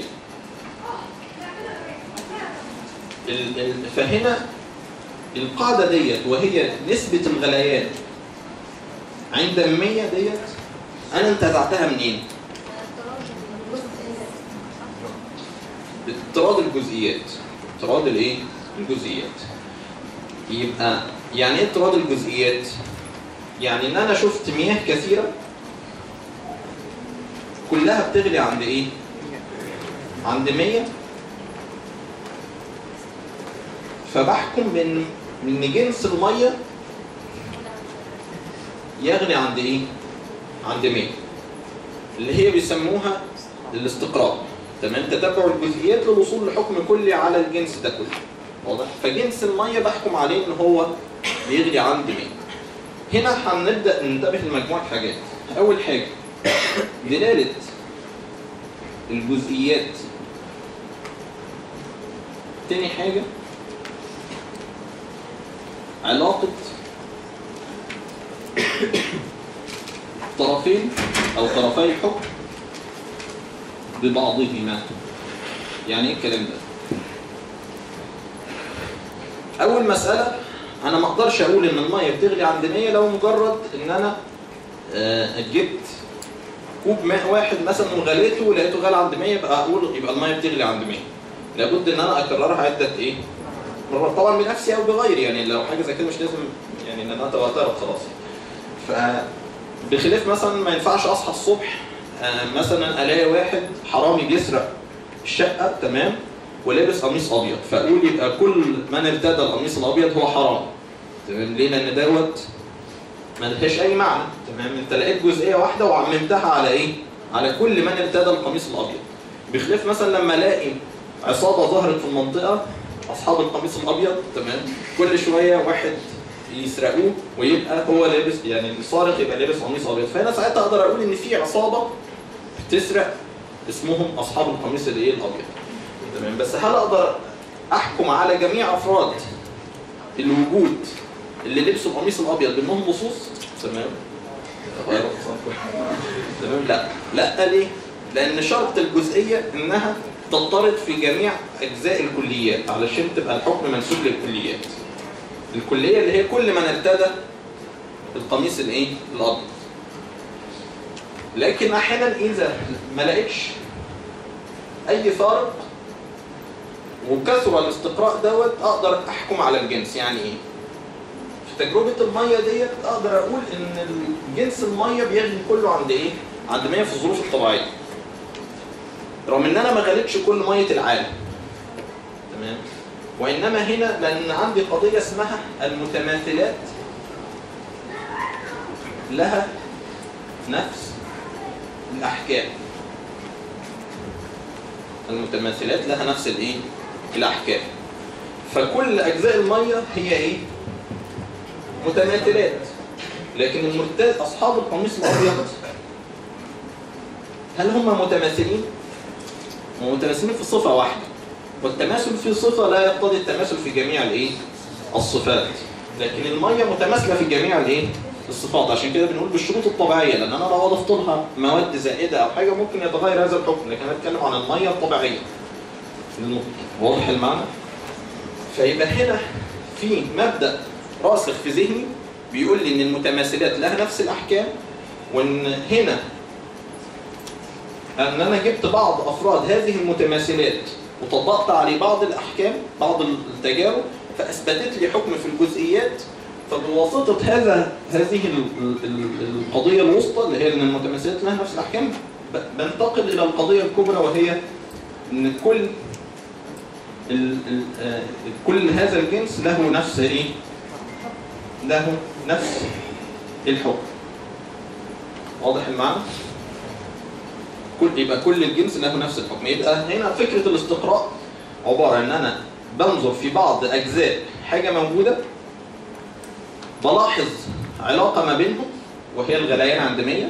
ال- ال- فهنا القاعده ديت وهي نسبه الغليان عند 100 ديت انا انتزعتها منين اضطراد الجزئيات اضطراد الايه الجزئيات يبقى يعني ايه اضطراد الجزئيات يعني ان انا شفت مياه كثيره كلها بتغلي عند ايه عند 100 فبحكم بان ان جنس الميه يغلي عند ايه عند 100 اللي هي بيسموها الاستقراء تمام تتبع الجزئيات للوصول لحكم كلي على الجنس ده كله واضح فجنس الميه بحكم عليه ان هو بيغلي عند 100 هنا هنبدا ننتبه لمجموعه حاجات اول حاجه دلاله الجزئيات تاني حاجه علاقه طرفين او طرفي الحكم ببعضهما يعني ايه الكلام ده اول مساله انا ما اقدرش اقول ان الميه بتغلي عند 100 لو مجرد ان انا آه، جبت كوب ماء واحد مثلا وغليته ولقيته غالي عند 100 يبقى اقول يبقى الميه بتغلي عند 100 لابد ان انا اكررها عده ايه مرات طبعا بنفسي او بغيري يعني لو حاجه زي كده مش لازم يعني ان انا اتوترت خلاص ف بخلاف مثلا ما ينفعش اصحى الصبح آه، مثلا الاقي واحد حرامي بيسرق الشقه تمام ولابس قميص ابيض فاقول يبقى كل من ارتدى القميص الابيض هو حرام تمام ليه لان دوت ما لهاش اي معنى تمام انت لقيت جزئيه واحده وعممتها على ايه على كل من ارتدى القميص الابيض بخلاف مثلا لما الاقي عصابه ظهرت في المنطقه اصحاب القميص الابيض تمام كل شويه واحد يسرقوه ويبقى هو لابس يعني السارق يبقى لابس قميص ابيض فانا ساعتها اقدر اقول ان في عصابه بتسرق اسمهم اصحاب القميص الايه الابيض تمام بس هل اقدر احكم على جميع افراد الوجود اللي لبسوا القميص الابيض بانهم لصوص تمام تمام لا لا ليه لان شرط الجزئيه انها تضطرد في جميع اجزاء الكليات علشان تبقى الحكم منسوب للكليات الكليه اللي هي كل من ارتدى القميص الايه الابيض لكن احيانا اذا ما لقيتش اي فارق وكثر الاستقراء دوت اقدر احكم على الجنس يعني ايه في تجربه الميه ديت اقدر اقول ان جنس الميه بيغلي كله عند ايه عند 100 في الظروف الطبيعيه رغم ان انا ما غليتش كل ميه العالم تمام وانما هنا لان عندي قضيه اسمها المتماثلات لها نفس الاحكام المتماثلات لها نفس الايه الاحكام فكل اجزاء الميه هي ايه متماثلات لكن المرتاد اصحاب القميص الابيض هل هم متماثلين هم متماثلين في صفه واحده والتماثل في صفه لا يقتضي التماثل في جميع الايه الصفات لكن الميه متماثله في جميع الايه الصفات عشان كده بنقول بالشروط الطبيعيه لان انا لو اضفت لها مواد زائده او حاجه ممكن يتغير هذا الحكم لكن انا بتكلم عن الميه الطبيعيه واضح المعنى فيبقى هنا في مبدا راسخ في ذهني بيقول لي ان المتماثلات لها نفس الاحكام وان هنا ان انا جبت بعض افراد هذه المتماثلات وطبقت عليه بعض الاحكام بعض التجارب فاثبتت لي حكم في الجزئيات فبواسطه هذا هذه ال- ال- القضيه الوسطى اللي هي ان المتماثلات لها نفس الاحكام ب- بنتقل الى القضيه الكبرى وهي ان كل ال ال آه، كل هذا الجنس له نفس ايه؟ له نفس الحكم. واضح المعنى؟ كل يبقى كل الجنس له نفس الحكم، يبقى هنا فكره الاستقراء عباره ان انا بنظر في بعض اجزاء حاجه موجوده بلاحظ علاقه ما بينهم وهي الغليان عند 100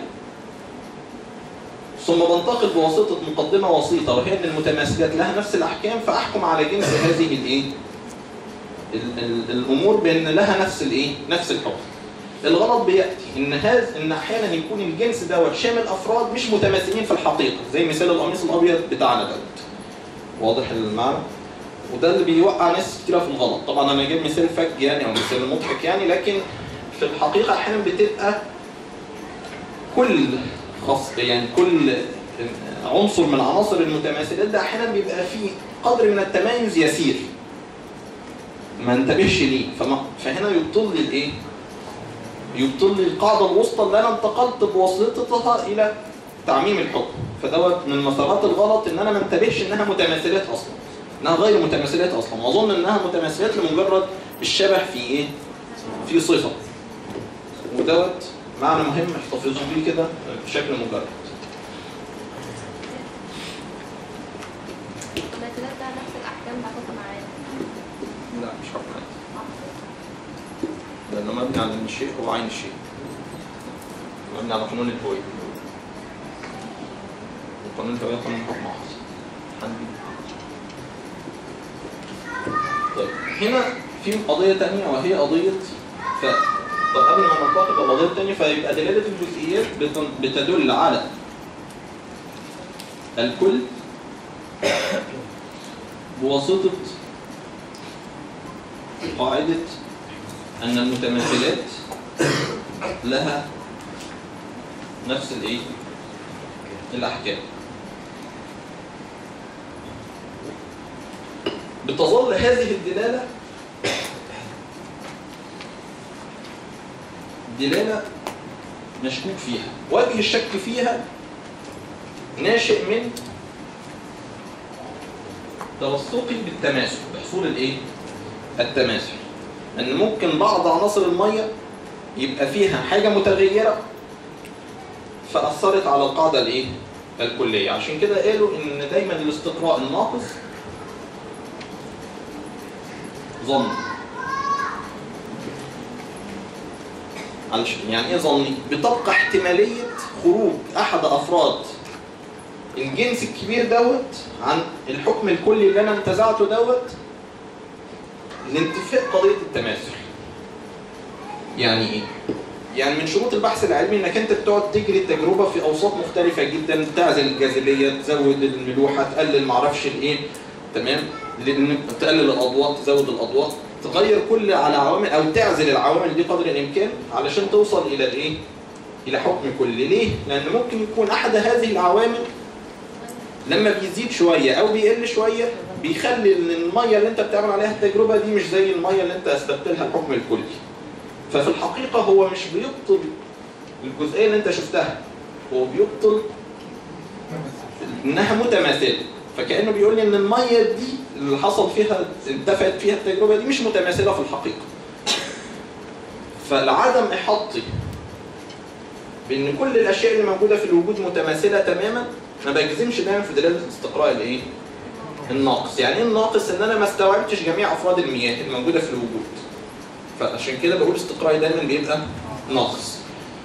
ثم بنتقل بواسطة مقدمة وسيطة وهي أن المتماثلات لها نفس الأحكام فأحكم على جنس هذه الإيه؟ ال- ال- الأمور بأن لها نفس الإيه؟ نفس الحكم. الغلط بيأتي إن هذا إن أحيانا يكون الجنس دوت شامل أفراد مش متماثلين في الحقيقة زي مثال القميص الأبيض بتاعنا دوت. واضح المعنى؟ وده اللي بيوقع ناس كتيرة في الغلط، طبعا أنا جايب مثال فج يعني أو مثال مضحك يعني لكن في الحقيقة أحيانا بتبقى كل خاص يعني كل عنصر من عناصر المتماثلات ده احيانا بيبقى فيه قدر من التمايز يسير ما انتبهش ليه فما فهنا يبطل لي الايه يبطل لي القاعده الوسطى اللي انا انتقلت بواسطتها الى تعميم الحكم فدوت من مسارات الغلط ان انا ما انتبهش انها متماثلات اصلا انها غير متماثلات اصلا واظن انها متماثلات لمجرد الشبه في ايه في صفه ودوت معنى مهم احتفظوا بيه كده بشكل مجرد المثلات ده نفس الأحكام بحكم عام لا مش حكم لانه مبني على ان الشيء هو عين الشيء مبني على قانون الهوية وقانون الهوية قانون حكم عاصي حنبي طيب هنا في قضية تانية وهي قضية ف طب قبل ما ننتقل للقضية التانية فيبقى دلالة الجزئيات بتن- بتدل على الكل بواسطة قاعدة أن المتماثلات لها نفس الإيه؟ الأحكام. بتظل هذه الدلالة دلالة مشكوك فيها، وجه الشك فيها ناشئ من توثقي بالتماثل بحصول الايه؟ التماثل ان ممكن بعض عناصر الميه يبقى فيها حاجه متغيره فاثرت على القاعده الايه؟ الكليه عشان كده قالوا ان دايما الاستقراء الناقص ظن علشان يعني ايه ظني؟ بتبقى احتماليه خروج احد افراد الجنس الكبير دوت عن الحكم الكلي اللي انا انتزعته دوت لانتفاء قضيه التماثل. يعني ايه؟ يعني من شروط البحث العلمي انك انت بتقعد تجري التجربه في اوساط مختلفه جدا تعزل الجاذبيه تزود الملوحه تقلل معرفش الايه تمام لان تقلل الاضواء تزود الاضواء تغير كل على عوامل او تعزل العوامل دي قدر الامكان علشان توصل الى الايه؟ الى حكم كلي ليه؟ لان ممكن يكون احد هذه العوامل لما بيزيد شويه او بيقل شويه بيخلي ان الميه اللي انت بتعمل عليها التجربه دي مش زي الميه اللي انت اثبتت لها الحكم الكلي. ففي الحقيقه هو مش بيبطل الجزئيه اللي انت شفتها هو بيبطل انها متماثله فكانه بيقول لي ان الميه دي اللي حصل فيها انتفت فيها التجربه دي مش متماثله في الحقيقه فالعدم احاطتي بان كل الاشياء اللي موجوده في الوجود متماثله تماما ما بجزمش دايما في دلاله الاستقراء الايه الناقص يعني ايه الناقص ان انا ما استوعبتش جميع افراد المياه اللي موجوده في الوجود فعشان كده بقول استقرائي دايما بيبقى ناقص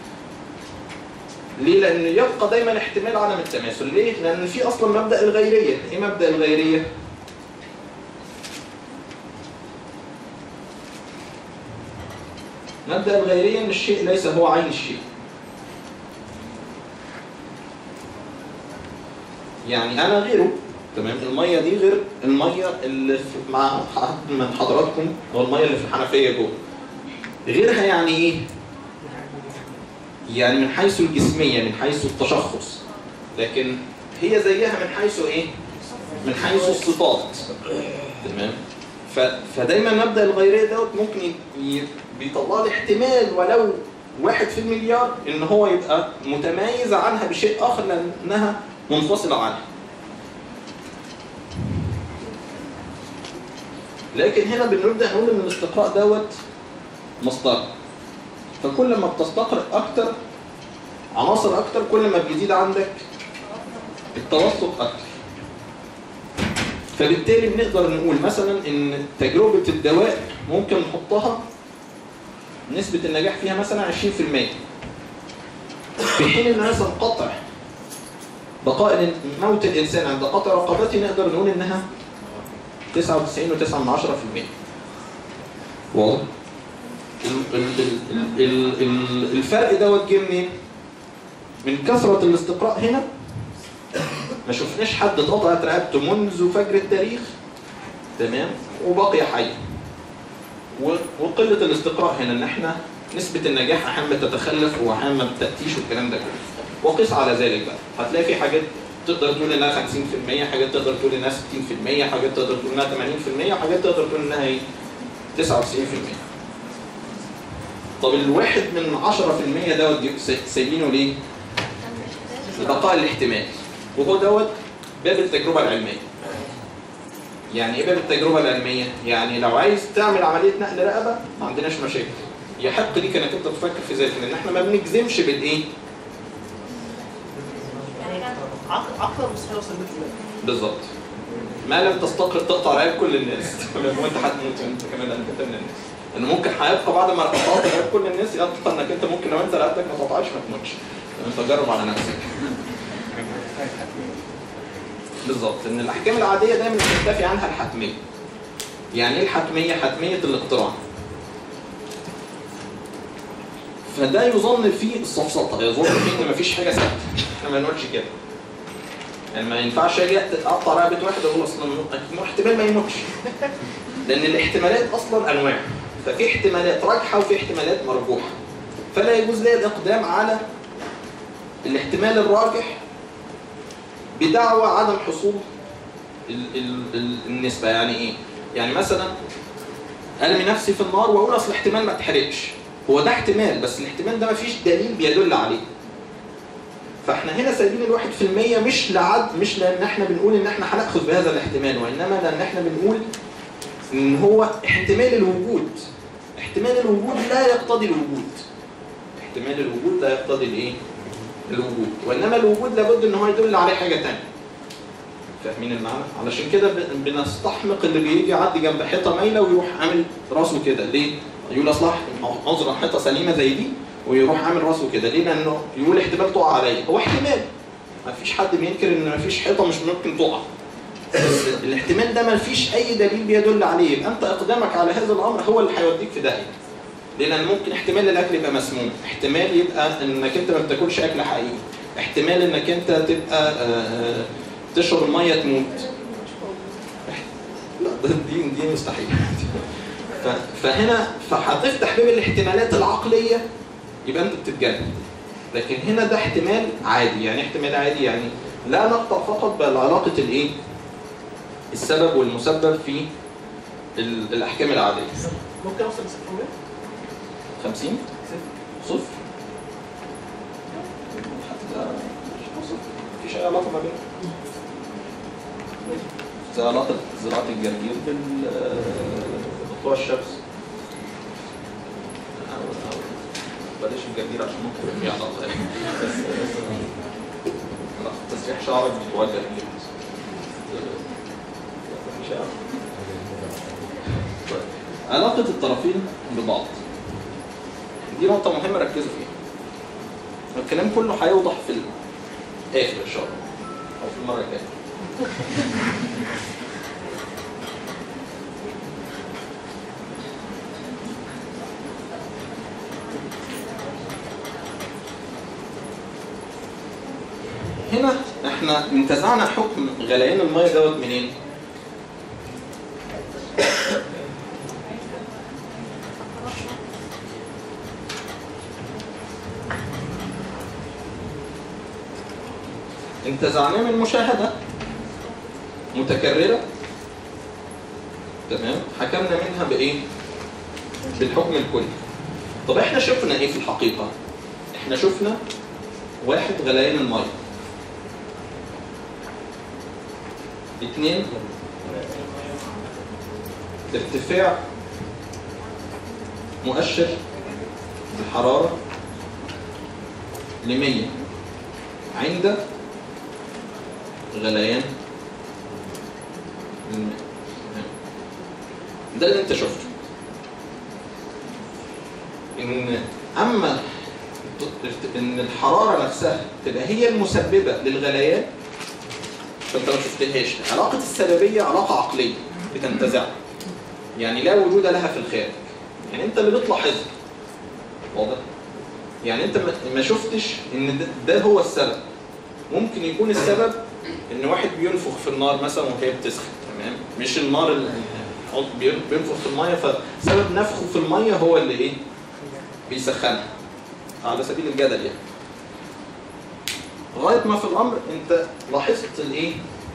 ليه؟ لأن يبقى دايما احتمال عدم التماثل، ليه؟ لأن في أصلا مبدأ الغيرية، إيه مبدأ الغيرية؟ مبدأ الغيرية إن الشيء ليس هو عين الشيء. يعني أنا غيره، تمام؟ المية دي غير المية اللي في- مع حد من حضراتكم أو المية اللي في الحنفية جوه. غيرها يعني إيه؟ يعني من حيث الجسمية من حيث التشخص لكن هي زيها من حيث ايه؟ من حيث الصفات تمام؟ ف... فدايما مبدأ الغيرية دوت ممكن ي... ي... بيطلع لي احتمال ولو واحد في المليار ان هو يبقى متميز عنها بشيء اخر لانها منفصلة عنها لكن هنا بنبدأ نقول ان الاستقراء دوت مصدر فكل ما بتستقرئ اكتر عناصر اكتر كل ما بيزيد عندك التوسط اكتر فبالتالي بنقدر نقول مثلا ان تجربه الدواء ممكن نحطها نسبه النجاح فيها مثلا 20% في حين ان مثلا قطع بقاء موت الانسان عند قطع رقبته نقدر نقول انها 99.9% واضح؟ ال- ال- ال- ال- ال- الفرق دوت جه منين؟ من كثرة الاستقراء هنا ما شفناش حد اتقطعت رقبته منذ فجر التاريخ تمام وبقي حي و- وقلة الاستقراء هنا ان احنا نسبة النجاح احيانا بتتخلف واحيانا ما بتأتيش والكلام ده كله وقيس على ذلك بقى هتلاقي في حاجات تقدر تقول انها 50% حاجات تقدر تقول انها 60% حاجات تقدر تقول انها 80% وحاجات تقدر تقول انها ايه 99% طب الواحد من 10% دوت دي- سا- سايبينه ليه؟ لبقاء الاحتمال وهو دوت باب التجربة العلمية يعني ايه باب التجربة العلمية؟ يعني لو عايز تعمل عملية نقل رقبة ما عندناش مشاكل يحق ليك انك انت تفكر في ذلك لان احنا ما بنجزمش بالايه؟ عقل مستحيل اوصل مثل ده بالظبط ما لم تستقر تقطع رقاب كل الناس وانت هتموت انت كمان انت من الناس ان ممكن هيبقى بعد ما قطعت رقاب كل الناس يبقى انك انت ممكن لو انت رقبتك ما تقطعش ما تموتش انت جرب على نفسك بالظبط ان الاحكام العاديه دايما بتنتفي عنها الحتميه يعني ايه الحتميه حتميه الاقتراع فده يظن فيه السفسطه يظن فيه ان مفيش حاجه ثابته احنا ما نقولش كده يعني ما ينفعش اجي اقطع رقبه واحد اقول اصلا أكيد احتمال ما يموتش لان الاحتمالات اصلا انواع ففي احتمالات راجحه وفي احتمالات مرجوحه فلا يجوز لي الاقدام على الاحتمال الراجح بدعوى عدم حصول ال ال ال النسبه يعني ايه؟ يعني مثلا ارمي نفسي في النار واقول اصل احتمال ما اتحرقش هو ده احتمال بس الاحتمال ده مفيش دليل بيدل عليه فاحنا هنا سايبين الواحد في المية مش لعد مش لان احنا بنقول ان احنا هناخذ بهذا الاحتمال وانما لان احنا بنقول ان هو احتمال الوجود احتمال الوجود لا يقتضي الوجود احتمال الوجود لا يقتضي الايه الوجود وانما الوجود لابد ان هو يدل عليه حاجه ثانيه فاهمين المعنى علشان كده ب- بنستحمق اللي بيجي يعدي جنب حيطه مايله ويروح عامل راسه كده ليه يقول اصل انظر حيطه سليمه زي دي ويروح عامل راسه كده ليه لانه يقول احتمال تقع عليا هو احتمال ما فيش حد بينكر ان ما فيش حيطه مش ممكن تقع بس الاحتمال ده ما فيش اي دليل بيدل عليه يبقى انت اقدامك على هذا الامر هو اللي هيوديك في داهيه ليه؟ لان ممكن احتمال الاكل يبقى مسموم احتمال يبقى انك انت ما بتاكلش اكل حقيقي احتمال انك انت تبقى آه، تشرب الميه تموت لا ده دي دي مستحيل ف- فهنا فهتفتح باب الاحتمالات العقليه يبقى انت بتتجنن لكن هنا ده احتمال عادي يعني إيه احتمال عادي يعني لا نقطع فقط بعلاقه الايه السبب والمسبب في ال- الاحكام العاديه ممكن اوصل ل 600 50 صفر حتى صفر مفيش اي علاقه ما بينهم زي علاقة زراعة الجرجير بالقوى الشمس أو أو بلاش الجرجير عشان ممكن يبقى فيه علاقة يعني بس بس لا تسريح شعرك بقوى الجرجير مفيش علاقة. طيب. علاقة الطرفين ببعض دي نقطة مهمة ركزوا فيها الكلام كله هيوضح في الآخر إن شاء الله أو في المرة الجاية هنا احنا انتزعنا حكم غليان الميه دوت منين؟ انتزعناه من مشاهدة متكررة تمام حكمنا منها بإيه؟ بالحكم الكلي طب احنا شفنا ايه في الحقيقة؟ احنا شفنا واحد غليان المية اثنين ارتفاع مؤشر الحرارة ل 100 عند غليان الماء ده اللي انت شفته ان اما ان الحراره نفسها تبقى هي المسببه للغليان فانت ما شفتهاش علاقه السببيه علاقه عقليه بتنتزعها يعني لا وجود لها في الخارج يعني انت اللي بتلاحظها واضح يعني انت ما- ما شفتش ان ده, ده هو السبب ممكن يكون السبب ان واحد بينفخ في النار مثلا وهي بتسخن تمام مش النار اللي بين- بينفخ في الميه فسبب نفخه في الميه هو اللي ايه بيسخنها على سبيل الجدل يعني غايه ما في الامر انت لاحظت الايه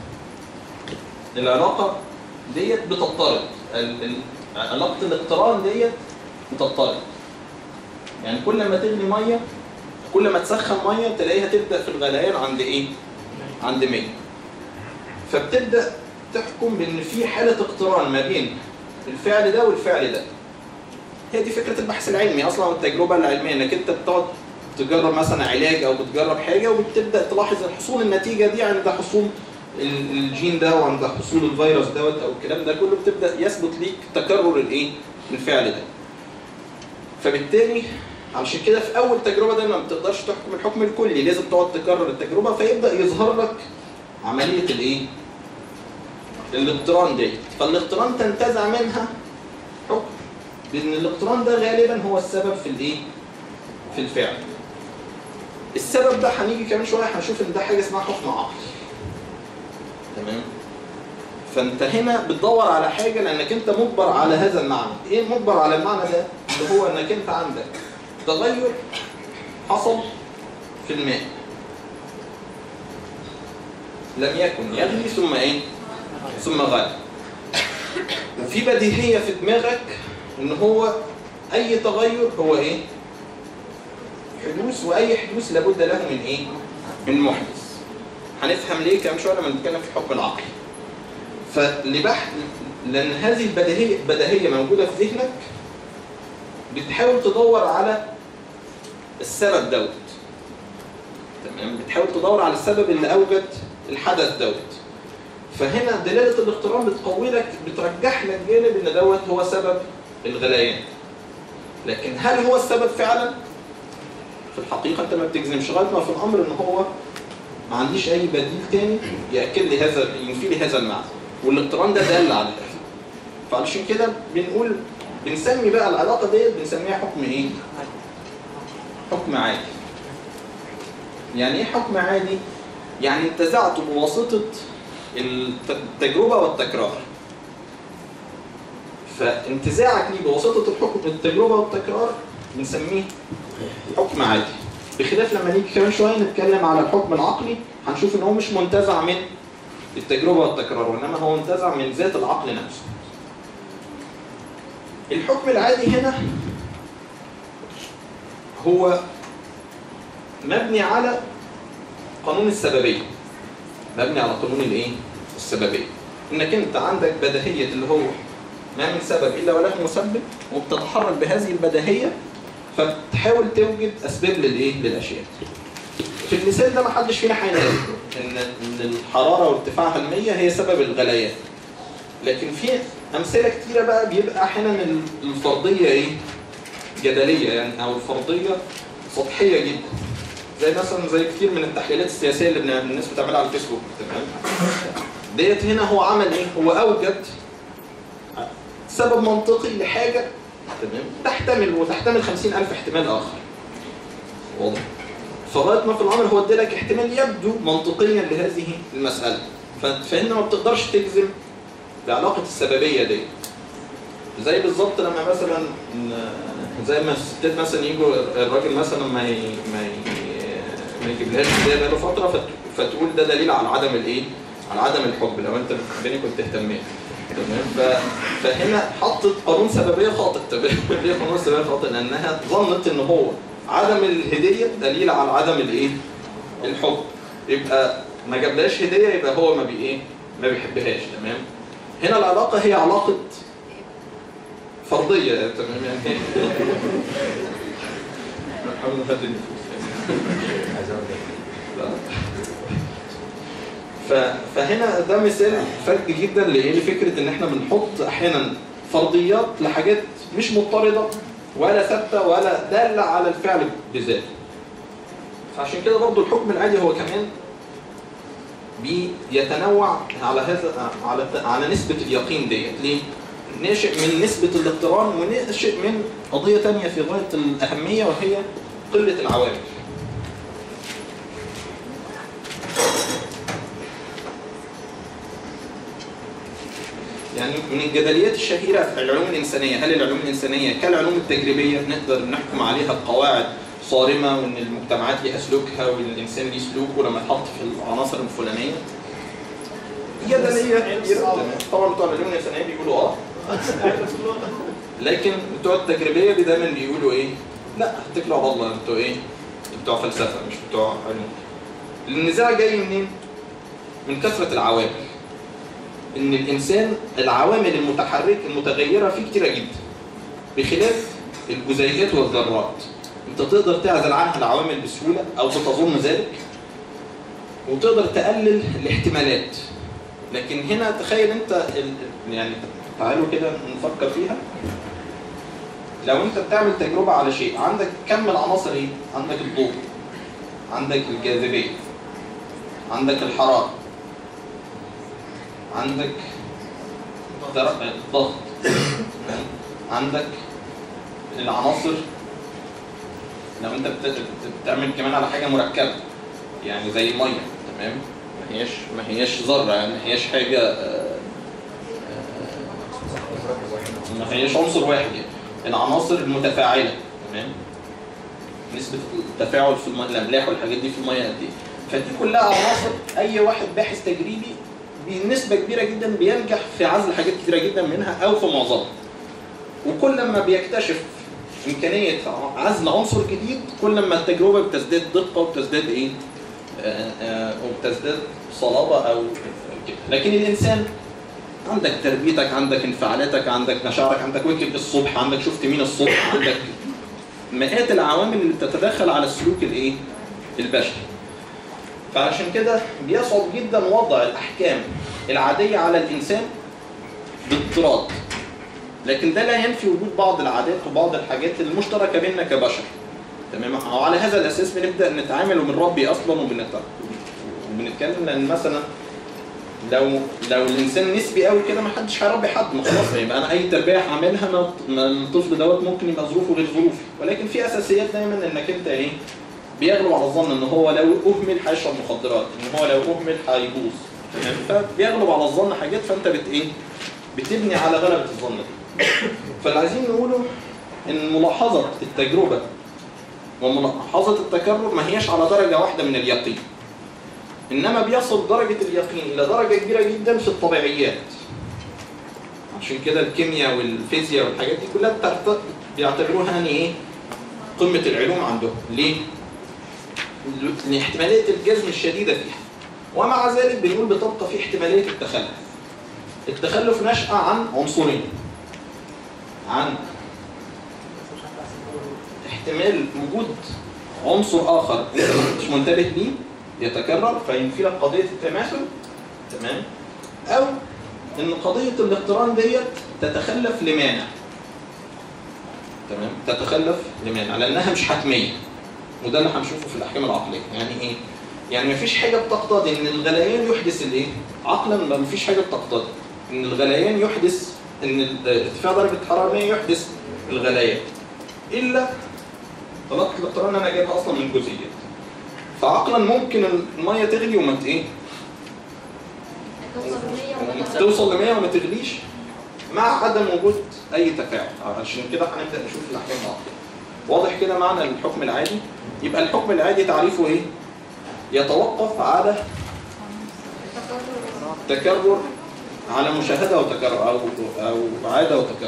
العلاقه ديت بتضطرب ال- ال- علاقه الاقتران ديت بتضطرب يعني كل ما تغلي ميه كل ما تسخن ميه تلاقيها تبدا في الغليان عند ايه عند 100 فبتبدا تحكم بان في حاله اقتران ما بين الفعل ده والفعل ده هي دي فكره البحث العلمي اصلا والتجربه العلميه انك انت بتقعد تجرب مثلا علاج او بتجرب حاجه وبتبدا تلاحظ ان حصول النتيجه دي عند حصول ال- الجين ده وعند حصول الفيروس دوت او الكلام ده كله بتبدا يثبت ليك تكرر الايه الفعل ده فبالتالي علشان كده في اول تجربه دايما ما بتقدرش تحكم الحكم الكلي لازم تقعد تكرر التجربه فيبدا يظهر لك عمليه الايه الاقتران ديت فالاقتران تنتزع منها حكم لان الاقتران ده غالبا هو السبب في الايه في الفعل السبب ده هنيجي كمان شويه هنشوف ان ده حاجه اسمها حكم عقلي تمام فانت هنا بتدور على حاجه لانك انت مجبر على هذا المعنى ايه مجبر على المعنى ده اللي هو انك انت عندك تغير حصل في الماء لم يكن يغلي ثم ايه ثم غلي وفي بديهيه في دماغك ان هو اي تغير هو ايه حدوث واي حدوث لابد له من ايه من محدث هنفهم ليه كام شويه لما نتكلم في الحكم العقلي فلبحث لان هذه البديهيه بديهيه موجوده في ذهنك بتحاول تدور على السبب دوت تمام بتحاول تدور على السبب اللي اوجد الحدث دوت فهنا دلاله الاقتران بتقوي لك بترجح لك جانب ان دوت هو سبب الغليان لكن هل هو السبب فعلا في الحقيقه انت ما بتجزمش لغايه ما في الامر ان هو ما عنديش اي بديل تاني ياكد لي هذا ينفي لي هذا المعنى والاقتران ده دل على ده فعلشان كده بنقول بنسمي بقى العلاقه ديت بنسميها حكم ايه حكم عادي يعني ايه حكم عادي يعني انتزعته بواسطه الت- التجربه والتكرار فانتزاعك ليه بواسطه الحكم التجربه والتكرار بنسميه حكم عادي بخلاف لما نيجي كمان شويه نتكلم على الحكم العقلي هنشوف ان هو مش منتزع من التجربه والتكرار وانما هو منتزع من ذات العقل نفسه الحكم العادي هنا هو مبني على قانون السببيه مبني على قانون الايه السببيه انك انت عندك بديهيه اللي هو ما من سبب الا وله مسبب وبتتحرك بهذه البديهيه فتحاول توجد اسباب للايه للاشياء في المثال ده ما حدش فينا هينام ان ان الحراره وارتفاعها المية هي سبب الغليان لكن في امثله كتيره بقى بيبقى احيانا الفرضيه ايه جدليه يعني او الفرضيه سطحيه جدا زي مثلا زي كتير من التحليلات السياسيه اللي بن- الناس بتعملها على الفيسبوك تمام ديت هنا هو عمل ايه هو اوجد سبب منطقي لحاجه تمام تحتمل وتحتمل 50000 احتمال اخر واضح فغايه ما في الامر هو ادالك احتمال يبدو منطقيا لهذه المساله ف- فهنا ما بتقدرش تجزم بعلاقه السببيه دي زي بالظبط لما مثلا ن- زي ما الستات مثلا يجوا الراجل مثلا ما ي... ما ي... ما يجيبلهاش هديه بقاله فتره فت... فتقول ده دليل على عدم الايه؟ على عدم الحب لو انت بتحبني كنت اهتميت تمام ف... فهنا حطت قانون سببيه خاطئ تمام ليه قانون سببيه خاطئ؟ لانها ظنت ان هو عدم الهديه دليل على عدم الايه؟ الحب يبقى ما جابلهاش هديه يبقى هو ما بي ايه؟ ما بيحبهاش تمام؟ هنا العلاقه هي علاقه فرضيه تمام يعني نحاول نهدي النفوس لا. ف- فهنا ده مثال فرق جدا لايه لفكره ان احنا بنحط احيانا فرضيات لحاجات مش مضطرده ولا ثابته ولا داله على الفعل بذاته فعشان كده برضو الحكم العادي هو كمان بيتنوع على هذا على على نسبه اليقين ديت ليه؟ ناشئ من نسبه الاقتران وناشئ من قضيه تانية في غايه الاهميه وهي قله العوامل يعني من الجدليات الشهيرة في العلوم الإنسانية هل العلوم الإنسانية كالعلوم التجريبية نقدر نحكم عليها بقواعد صارمة وإن المجتمعات ليها سلوكها وإن الإنسان ليه سلوكه لما يتحط في العناصر الفلانية جدلية كبيرة تمام. طبعا بتوع العلوم الإنسانية بيقولوا آه لكن بتوع التجريبية بي- دايما بيقولوا إيه لا اتكلوا على الله انتوا إيه بتوع فلسفة مش بتوع علوم النزاع جاي منين؟ من كثرة العوامل ان الانسان العوامل المتحركه المتغيره فيه كتيره جدا بخلاف الجزيئات والذرات انت تقدر تعزل عنها العوامل بسهوله او بتظن ذلك وتقدر تقلل الاحتمالات لكن هنا تخيل انت ال- يعني تعالوا كده نفكر فيها لو انت بتعمل تجربه على شيء عندك كم العناصر ايه عندك الضوء عندك الجاذبيه عندك الحراره عندك در- الضغط عندك العناصر لو انت بت- بت- بتعمل كمان على حاجه مركبه يعني زي الميه تمام ما هياش ما هياش ذره يعني ما هياش حاجه آه، آه، ما هياش عنصر واحد يعني العناصر المتفاعله تمام نسبه التفاعل في الميه الاملاح والحاجات دي في الميه قد ايه فدي كلها عناصر اي واحد باحث تجريبي بنسبه كبيره جدا بينجح في عزل حاجات كتيره جدا منها او في معظمها وكل ما بيكتشف امكانيه عزل عنصر جديد كل ما التجربه بتزداد دقه وبتزداد ايه آه، آه، وبتزداد صلابه او كده لكن الانسان عندك تربيتك عندك انفعالاتك عندك مشاعرك عندك وكل الصبح عندك شفت مين الصبح عندك مئات العوامل اللي بتتدخل على السلوك الايه البشري فعشان كده بيصعب جدا وضع الاحكام العاديه على الانسان باضطراد لكن ده لا ينفي وجود بعض العادات وبعض الحاجات المشتركه بيننا كبشر تمام وعلى هذا الاساس بنبدا نتعامل وبنربي اصلا وبنت- وبنتكلم لان مثلا لو لو الانسان نسبي قوي كده ما حدش هيربي حد ما خلاص يبقى انا اي تربيه هعملها ما ما الطفل دوت ممكن يبقى ظروفه غير ظروفي ولكن في اساسيات دايما انك انت ايه بيغلب على الظن ان هو لو اهمل هيشرب مخدرات ان هو لو اهمل هيبوظ تمام فبيغلب على الظن حاجات فانت بت ايه بتبني على غلبه الظن دي فاللي عايزين نقوله ان ملاحظه التجربه وملاحظه التكرر ما هياش على درجه واحده من اليقين انما بيصل درجه اليقين الى درجه كبيره جدا في الطبيعيات عشان كده الكيمياء والفيزياء والحاجات دي كلها بتعت- بيعتبروها يعني ايه قمه العلوم عندهم ليه لاحتماليه الجزم الشديده فيها ومع ذلك بنقول بتبقى في احتماليه التخلف التخلف نشأ عن عنصرين عن احتمال وجود عنصر آخر أنت مش منتبه ليه يتكرر فينفي لك قضية التماثل تمام أو إن قضية الاقتران ديت تتخلف لمانع تمام تتخلف لمانع لأنها مش حتمية وده اللي هنشوفه في الأحكام العقلية يعني إيه؟ يعني مفيش حاجة بتقتضي إن الغليان يحدث الإيه؟ عقلا ما مفيش حاجة بتقتضي إن الغليان يحدث إن ال- ارتفاع درجة الحرارة المائية يحدث الغليان إلا طلقت الاقتران أنا جايبها أصلا من جزئيات فعقلا ممكن المية تغلي وما ت- إيه؟ توصل 100 وما تقربش. توصل ل 100 وما تغليش مع عدم وجود اي تفاعل عشان كده هنبدا نشوف الاحكام العقليه واضح كده معنى الحكم العادي يبقى الحكم العادي تعريفه ايه يتوقف على تكرر على مشاهده وتكرر او او عاده وتكرر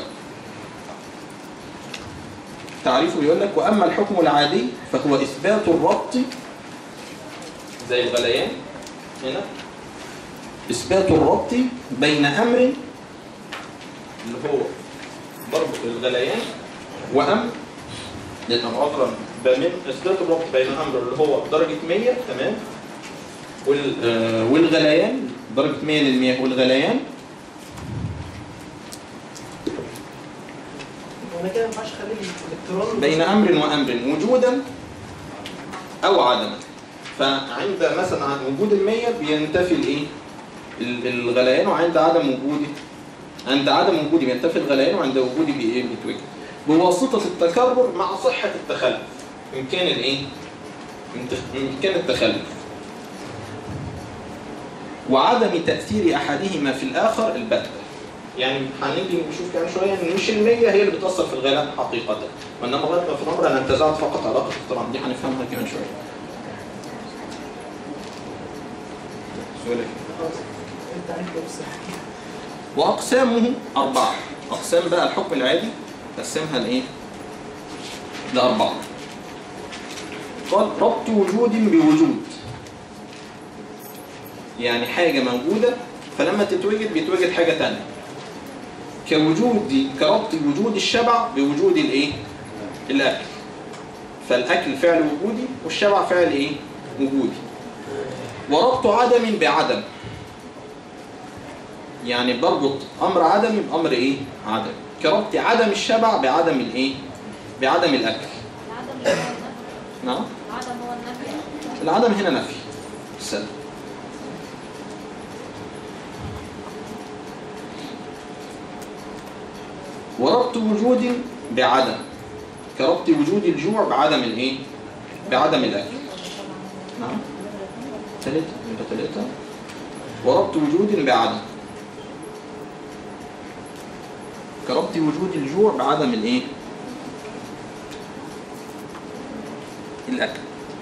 تعريفه يقول لك واما الحكم العادي فهو اثبات الربط زي الغليان هنا إثبات الربط بين أمر اللي هو ضرب الغليان وأمر لأن عذرا بين إثبات الربط بين أمر اللي هو درجة 100 تمام وال آه، والغليان درجة 100 للمياه والغليان وانا كده ما ينفعش اخلي الاقتران بين أمر وأمر وجودا أو عدما فعند مثلا عن وجود المية بينتفي الإيه؟ ال- الغليان وعند عدم وجوده عند عدم وجوده بينتفي الغليان وعند وجوده بإيه؟ بيتوجد بواسطة التكرر مع صحة التخلف إمكان الإيه؟ إمت- إمكان التخلف وعدم تأثير أحدهما في الآخر البتة يعني هنيجي نشوف كمان شويه ان مش المية هي اللي بتاثر في الغلاء حقيقه وانما لغايه ما في الامر انا انتزعت فقط علاقه الاحترام دي هنفهمها كمان شويه. سؤالك خلاص انت عارف ده بس واقسامه اربعه اقسام بقى الحكم العادي قسمها لايه؟ لاربعه. قال ربط وجود بوجود يعني حاجه موجوده فلما تتوجد بيتوجد حاجه ثانيه. كوجود كربط وجود الشبع بوجود الايه؟ الاكل. فالاكل فعل وجودي والشبع فعل ايه؟ وجودي. وربط عدم بعدم. يعني بربط امر عدمي بامر ايه؟ عدم. كربط عدم الشبع بعدم الايه؟ بعدم الاكل. العدم هو النفي نعم؟ العدم هو النفي العدم هنا نفي. سلب. وربط وجود بعدم كربط وجود الجوع بعدم الايه؟ بعدم الاكل. نعم؟ ثلاثة يبقى ثلاثة وربط وجود بعدم كربط وجود الجوع بعدم الايه؟ الاكل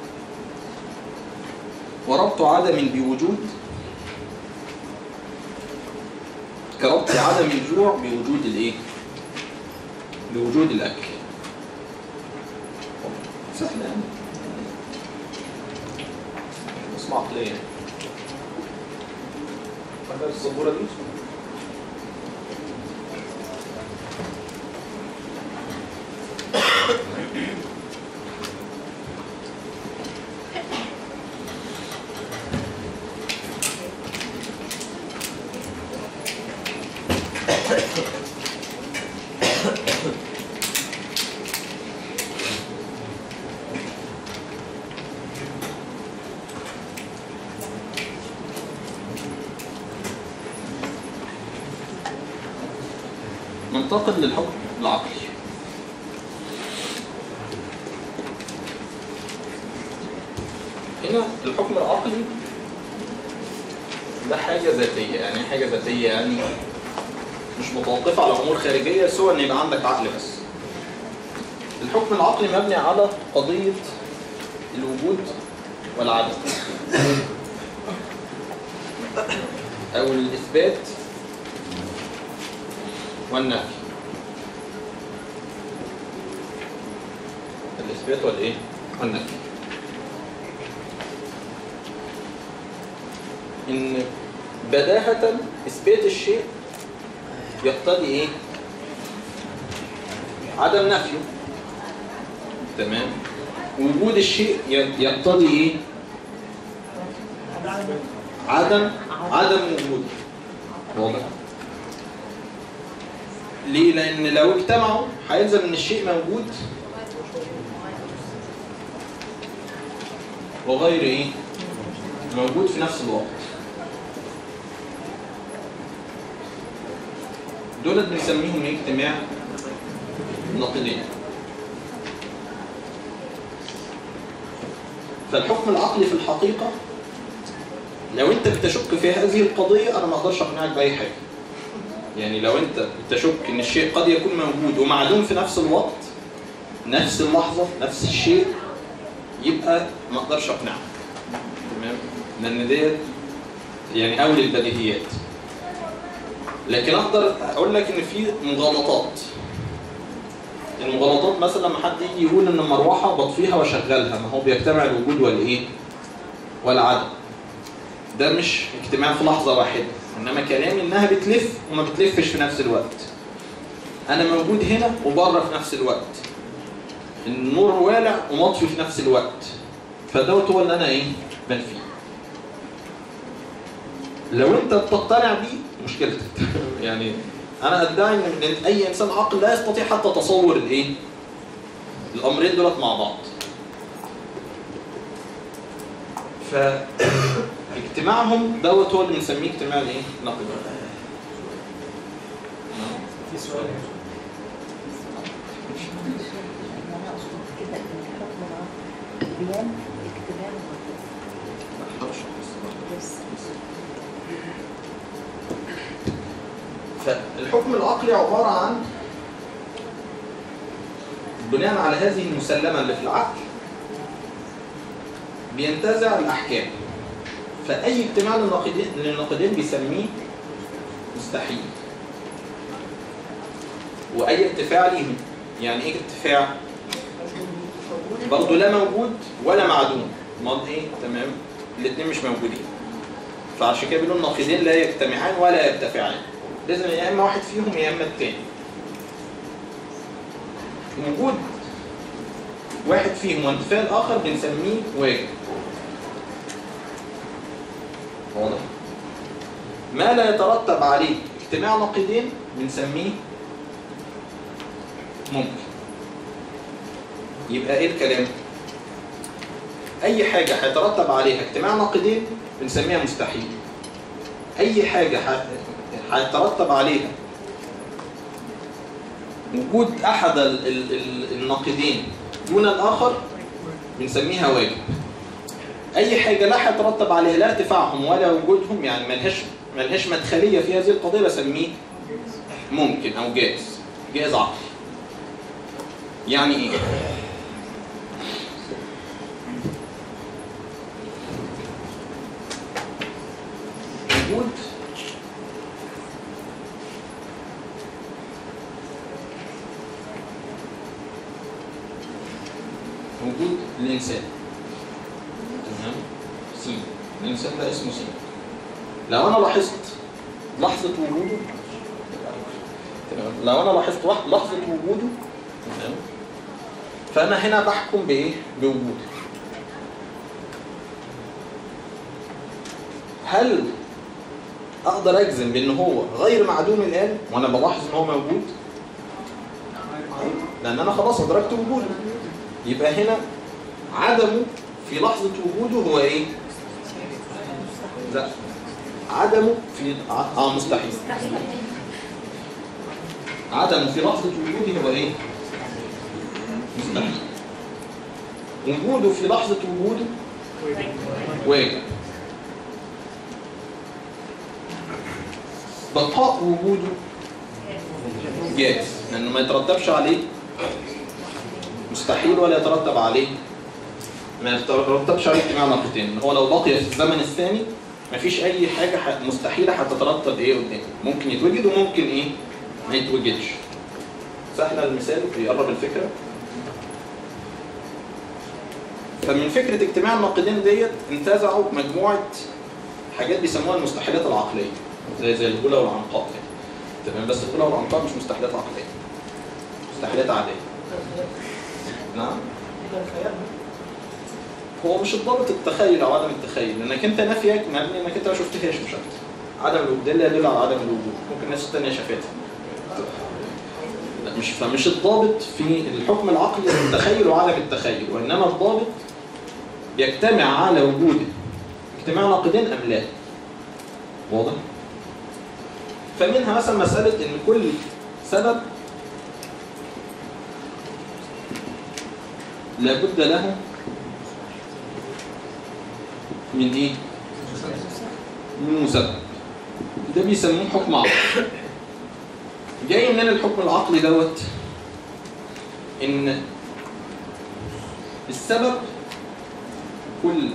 وربط عدم بوجود كربط عدم الجوع بوجود الايه؟ بوجود الاكل سهلة يعني اسمع عقلية فاكر السبورة دي؟ ننتقل للحكم العقلي هنا الحكم العقلي ده حاجة ذاتية يعني إيه حاجة ذاتية يعني مش متوقفة على أمور خارجية سوى إن يبقى عندك عقل بس الحكم العقلي مبني على قضية الوجود والعدم أو الإثبات والنفي الإثبات والإيه؟ والنفي إن بداهة إثبات الشيء يقتضي ايه عدم نفيه تمام وجود الشيء ي- يقتضي ايه عدم عدم وجوده واضح ليه لان لو اجتمعوا هيلزم ان الشيء موجود وغير ايه موجود في نفس الوقت دولت بنسميهم ايه اجتماع نقيضين فالحكم العقلي في الحقيقة لو انت بتشك في هذه القضية انا ما اقدرش اقنعك بأي حاجة يعني لو انت بتشك ان الشيء قد يكون موجود ومعدوم في نفس الوقت نفس اللحظة نفس الشيء يبقى ما اقدرش اقنعك تمام لان ديت يعني اول البديهيات لكن اقدر اقول لك ان في مغالطات المغالطات مثلا لما حد يجي يقول ان المروحه بطفيها واشغلها ما هو بيجتمع الوجود والايه والعدم ده مش اجتماع في لحظه واحده انما كلامي انها بتلف وما بتلفش في نفس الوقت انا موجود هنا وبره في نفس الوقت النور والع ومطفي في نفس الوقت فدوت هو اللي انا ايه بنفيه لو انت بتقتنع بيه مشكلتك يعني انا ادعي ان إن اي انسان عاقل لا يستطيع حتى تصور الايه الامرين دولت مع بعض فاجتماعهم دوت هو اللي بنسميه اجتماع الايه نقد في سؤال انا اقصد كده ان الحكم العقلي بيان اجتماع بس فالحكم العقلي عبارة عن بناء على هذه المسلمة اللي في العقل بينتزع الأحكام فأي اجتماع للناقدين للناقدين بيسميه مستحيل وأي ارتفاع ليهم يعني إيه ارتفاع؟ برضه لا موجود ولا معدوم امال ايه تمام الاثنين مش موجودين فعشان كده بيقولوا الناقدين لا يجتمعان ولا يرتفعان لازم يا اما واحد فيهم يا اما الثاني وجود واحد فيهم وانتفاء الاخر بنسميه واجب واضح ما لا يترتب عليه اجتماع نقيضين بنسميه ممكن يبقى ايه الكلام اي حاجه هيترتب عليها اجتماع نقيضين بنسميها مستحيل اي حاجه ح- هيترتب عليها وجود احد ال- ال- ال- الناقدين دون الاخر بنسميها واجب اي حاجه لا هيترتب عليها لا ارتفاعهم ولا وجودهم يعني ملهاش ملهاش مدخليه في هذه القضيه بسميه ممكن او جائز جائز عقلي يعني ايه وجود وجود الإنسان تمام سين الإنسان ده اسمه سين لو أنا لاحظت لحظة وجوده تمام لو أنا لاحظت واحد- لحظة وجوده تمام فأنا هنا بحكم بإيه؟ بوجوده هل اقدر اجزم بان هو غير معدوم الان وانا بلاحظ ان هو موجود لان انا خلاص ادركت وجوده يبقى هنا عدمه في لحظه وجوده هو ايه لا عدمه في اه مستحيل عدمه في لحظه وجوده هو ايه مستحيل وجوده في لحظه وجوده واجب بقاء وجوده جائز لانه ما يترتبش عليه مستحيل ولا يترتب عليه ما يترتبش عليه اجتماع نقطتين هو لو بقي في الزمن الثاني مفيش اي حاجه ح- مستحيله هتترتب ايه قدام ممكن يتوجد وممكن ايه ما يتوجدش سهل المثال بيقرب الفكره فمن فكره اجتماع الناقدين ديت انتزعوا مجموعه حاجات بيسموها المستحيلات العقليه زي زي الاولى والعنقاء يعني. تمام بس الطول والامطار مش مستحيلات عقليه مستحيلات عاديه نعم ده الخيال هو مش الضابط التخيل او عدم التخيل لانك انت نافيك مبني انك انت ما شفتهاش مش اكتر عدم الوجود ده اللي يدل على عدم الوجود ممكن الناس الثانيه شافتها لا مش فمش الضابط في الحكم العقلي التخيل وعدم التخيل وانما الضابط يجتمع على وجوده اجتماع ناقدين ام لا واضح فمنها مثلا مساله ان كل سبب لابد له من ايه من مسبب ده بيسموه حكم عقلي جاي منين الحكم العقلي دوت ان السبب كل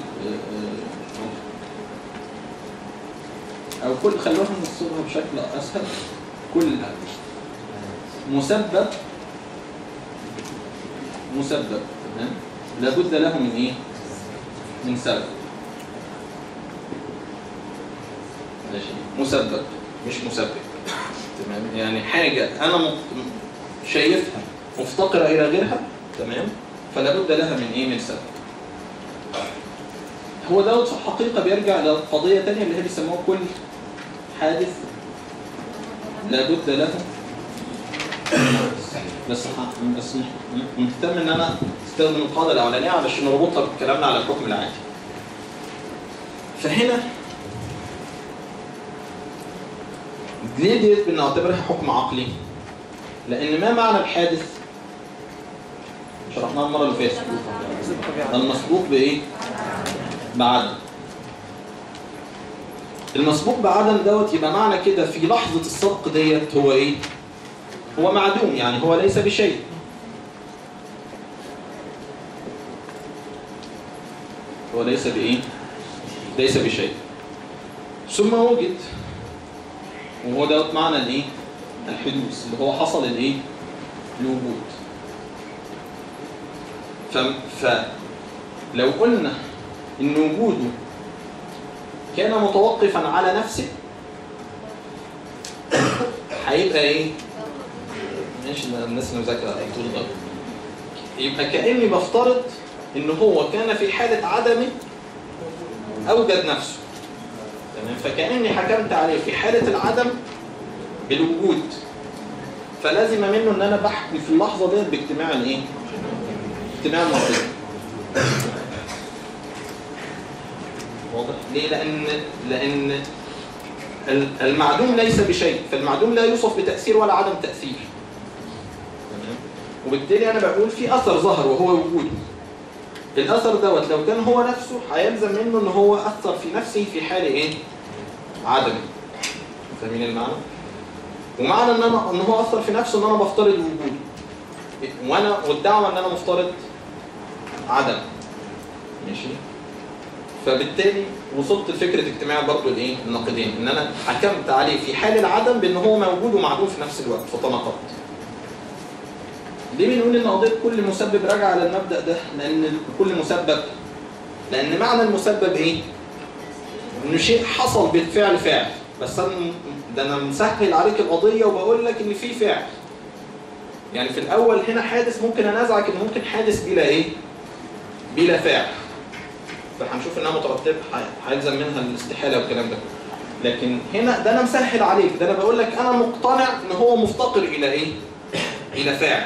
او كل خلونا نصورها بشكل اسهل كل مسبب مسبب تمام لابد له من ايه من سبب ماشي مسبب مش مسبب تمام يعني حاجة أنا م- شايفها مفتقرة إلى غيرها تمام فلا بد لها من إيه من سبب هو دوت في الحقيقة بيرجع لقضية تانية اللي هي بيسموها كل حادث لا بد له بس ح- بس م- مهتم ان انا استخدم القاعده الاولانيه علشان نربطها بكلامنا على الحكم العادي. فهنا ليه ديت بنعتبرها حكم عقلي؟ لأن ما معنى الحادث؟ شرحناها المرة اللي فاتت المسبوق بإيه؟ بعدم المسبوق بعدم دوت يبقى معنى كده في لحظة السبق ديت هو إيه؟ هو معدوم يعني هو ليس بشيء هو ليس بإيه؟ ليس بشيء ثم وجد وهو ده معنى الايه الحدوث اللي هو حصل الايه الوجود ف... فلو قلنا ان وجوده كان متوقفا على نفسه هيبقى ايه ماشي ده الناس اللي مذاكره طول ده يبقى كاني بفترض ان هو كان في حاله عدمه اوجد نفسه تمام فكأني حكمت عليه في حالة العدم بالوجود فلازم منه ان انا بحكم في اللحظة ديت باجتماع الايه؟ اجتماع النقيض واضح؟ ليه؟ لأن لأن ال- المعدوم ليس بشيء فالمعدوم لا يوصف بتأثير ولا عدم تأثير تمام؟ وبالتالي أنا بقول في أثر ظهر وهو وجوده الاثر دوت لو كان هو نفسه هيلزم منه ان هو اثر في نفسه في حال ايه عدم فاهمين المعنى ومعنى ان انا ان هو اثر في نفسه ان انا بفترض وجوده وانا والدعوه ان انا مفترض عدم ماشي فبالتالي وصلت لفكره اجتماع برضو الايه الناقدين ان انا حكمت عليه في حال العدم بان هو موجود ومعدوم في نفس الوقت فتناقضت ليه بنقول ان قضيه كل مسبب راجعه على المبدا ده؟ لان كل مسبب لان معنى المسبب ايه؟ انه شيء حصل بالفعل فعل بس انا ده انا مسهل عليك القضيه وبقول لك ان في فعل. يعني في الاول هنا حادث ممكن انازعك ان ممكن حادث بلا ايه؟ بلا فعل. فهنشوف انها مترتبه ح- هيلزم منها الاستحاله والكلام ده. لكن هنا ده انا مسهل عليك ده انا بقول لك انا مقتنع ان هو مفتقر الى ايه؟ الى فاعل.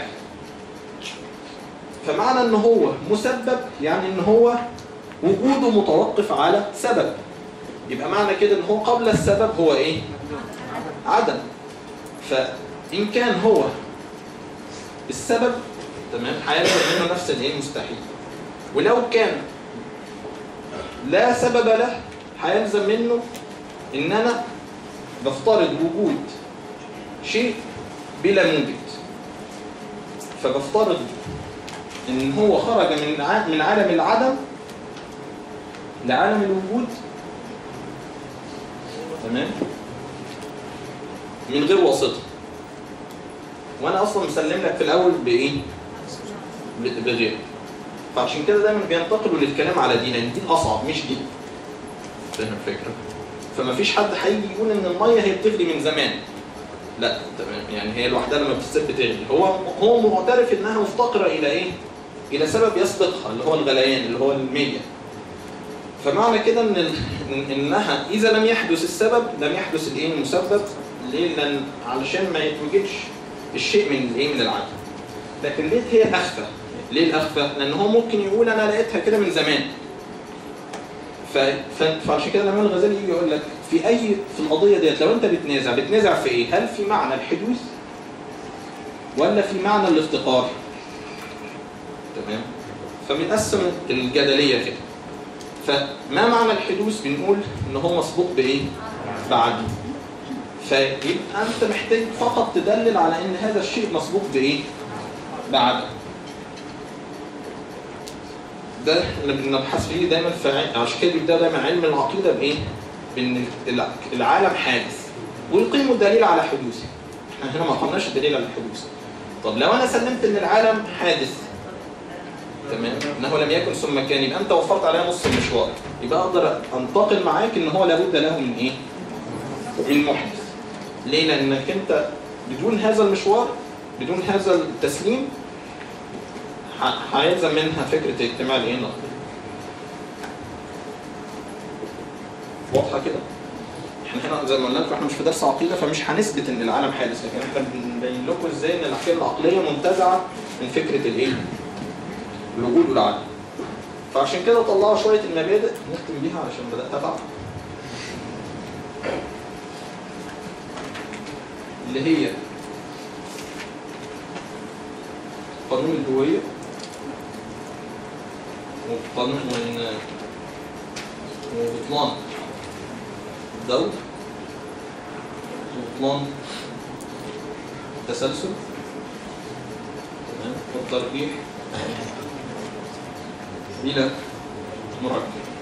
فمعنى ان هو مسبب يعني ان هو وجوده متوقف على سبب يبقى معنى كده ان هو قبل السبب هو ايه عدم فان كان هو السبب تمام هيلزم منه نفس الايه المستحيل ولو كان لا سبب له هيلزم منه ان انا بفترض وجود شيء بلا موجد فبفترض ان هو خرج من ع- من عالم العدم لعالم الوجود تمام من غير واسطه وانا اصلا مسلم لك في الاول بايه ب- بغير فعشان كده دايما بينتقلوا للكلام على دي لان دي الاصعب مش دي فاهم الفكره فما فيش حد هيجي يقول ان الميه هي بتغلي من زمان لا تمام يعني هي لوحدها لما بتسيب بتغلي هو هو معترف انها مفتقره الى ايه؟ الى سبب يسبقها اللي هو الغليان اللي هو المية فمعنى كده ان ال- إن- انها اذا لم يحدث السبب لم يحدث الايه المسبب ليه؟ لان علشان ما يتوجدش الشيء من الايه من العدم لكن ليه هي الاخفى؟ ليه الاخفى؟ لان هو ممكن يقول انا لقيتها كده من زمان ف... ف... فعشان كده الامام الغزالي يجي يقول لك في اي في القضيه ديت لو انت بتنازع بتنازع في ايه؟ هل في معنى الحدوث ولا في معنى الافتقار؟ تمام؟ فبنقسم الجدليه كده فما معنى الحدوث بنقول ان هو مسبوق بايه؟ بعدم فيبقى انت محتاج فقط تدلل على ان هذا الشيء مسبوق بايه؟ بعدم ده اللي بنبحث فيه دايما في ع- عشان كده بيبدا دايما علم العقيده بايه؟ بان الع- العالم حادث ويقيموا الدليل على حدوثه. احنا هنا ما قمناش الدليل على الحدوث. طب لو انا سلمت ان العالم حادث تمام انه لم يكن ثم كان يبقى انت وفرت عليها نص المشوار يبقى اقدر انتقل معاك ان هو لابد له من ايه؟ من محدث. ليه؟ لانك انت بدون هذا المشوار بدون هذا التسليم ح- هيلزم منها فكره اجتماع الايه النقد. واضحه كده؟ احنا هنا زي ما قلنا لكم احنا مش في درس عقيده فمش هنثبت ان العالم حادث لكن احنا بنبين لكم ازاي ان العقيده العقليه منتزعه من فكره الايه؟ الوجود والعدم. فعشان كده طلعوا شويه المبادئ نختم بيها علشان بدات اتعب. اللي هي قانون الهويه وقانون وإن- وبطلان الدور وبطلان التسلسل تمام والترجيح إلى مركب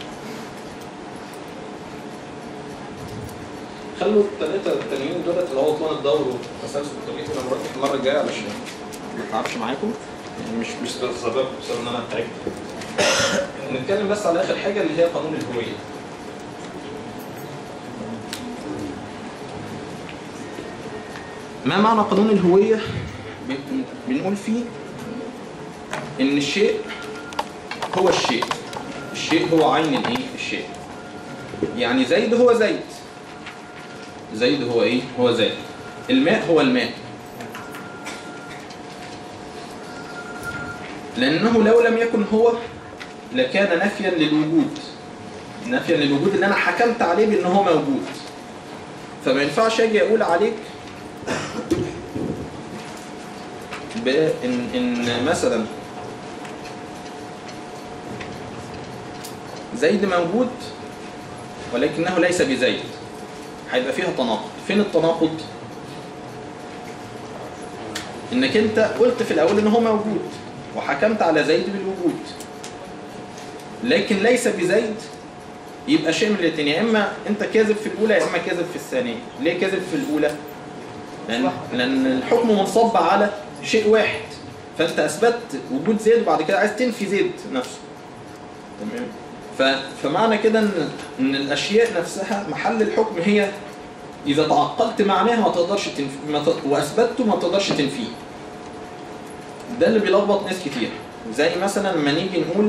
خلوا الثلاثة التانيين دولت اللي هو بطلان الدور والتسلسل والترجيح إلى مركب المرة الجاية علشان ما اتعبش معاكم يعني مش مش بس سبب بسبب ان انا تعبت نتكلم بس على اخر حاجه اللي هي قانون الهويه ما معنى قانون الهويه بن- بنقول فيه ان الشيء هو الشيء الشيء هو عين الايه الشيء يعني زيد هو زيد زيد هو ايه هو زيد الماء هو الماء لأنه لو لم يكن هو لكان نفيا للوجود نفيا للوجود اللي أنا حكمت عليه بأن هو موجود فما ينفعش أجي أقول عليك بإن إن مثلا زيد موجود ولكنه ليس بزيد هيبقى فيها تناقض فين التناقض انك انت قلت في الاول ان هو موجود وحكمت على زيد بالوجود لكن ليس بزيد يبقى شيء من الاثنين يا اما انت كاذب في الاولى يا اما كاذب في الثانيه ليه كاذب في الاولى لان لان الحكم منصب على شيء واحد فانت اثبت وجود زيد وبعد كده عايز تنفي زيد نفسه تمام ف... فمعنى كده ان ان الاشياء نفسها محل الحكم هي اذا تعقلت معناها ما تقدرش تنفي ما ت... واثبته ما تقدرش تنفيه ده اللي بيلخبط ناس كتير زي مثلا لما نيجي نقول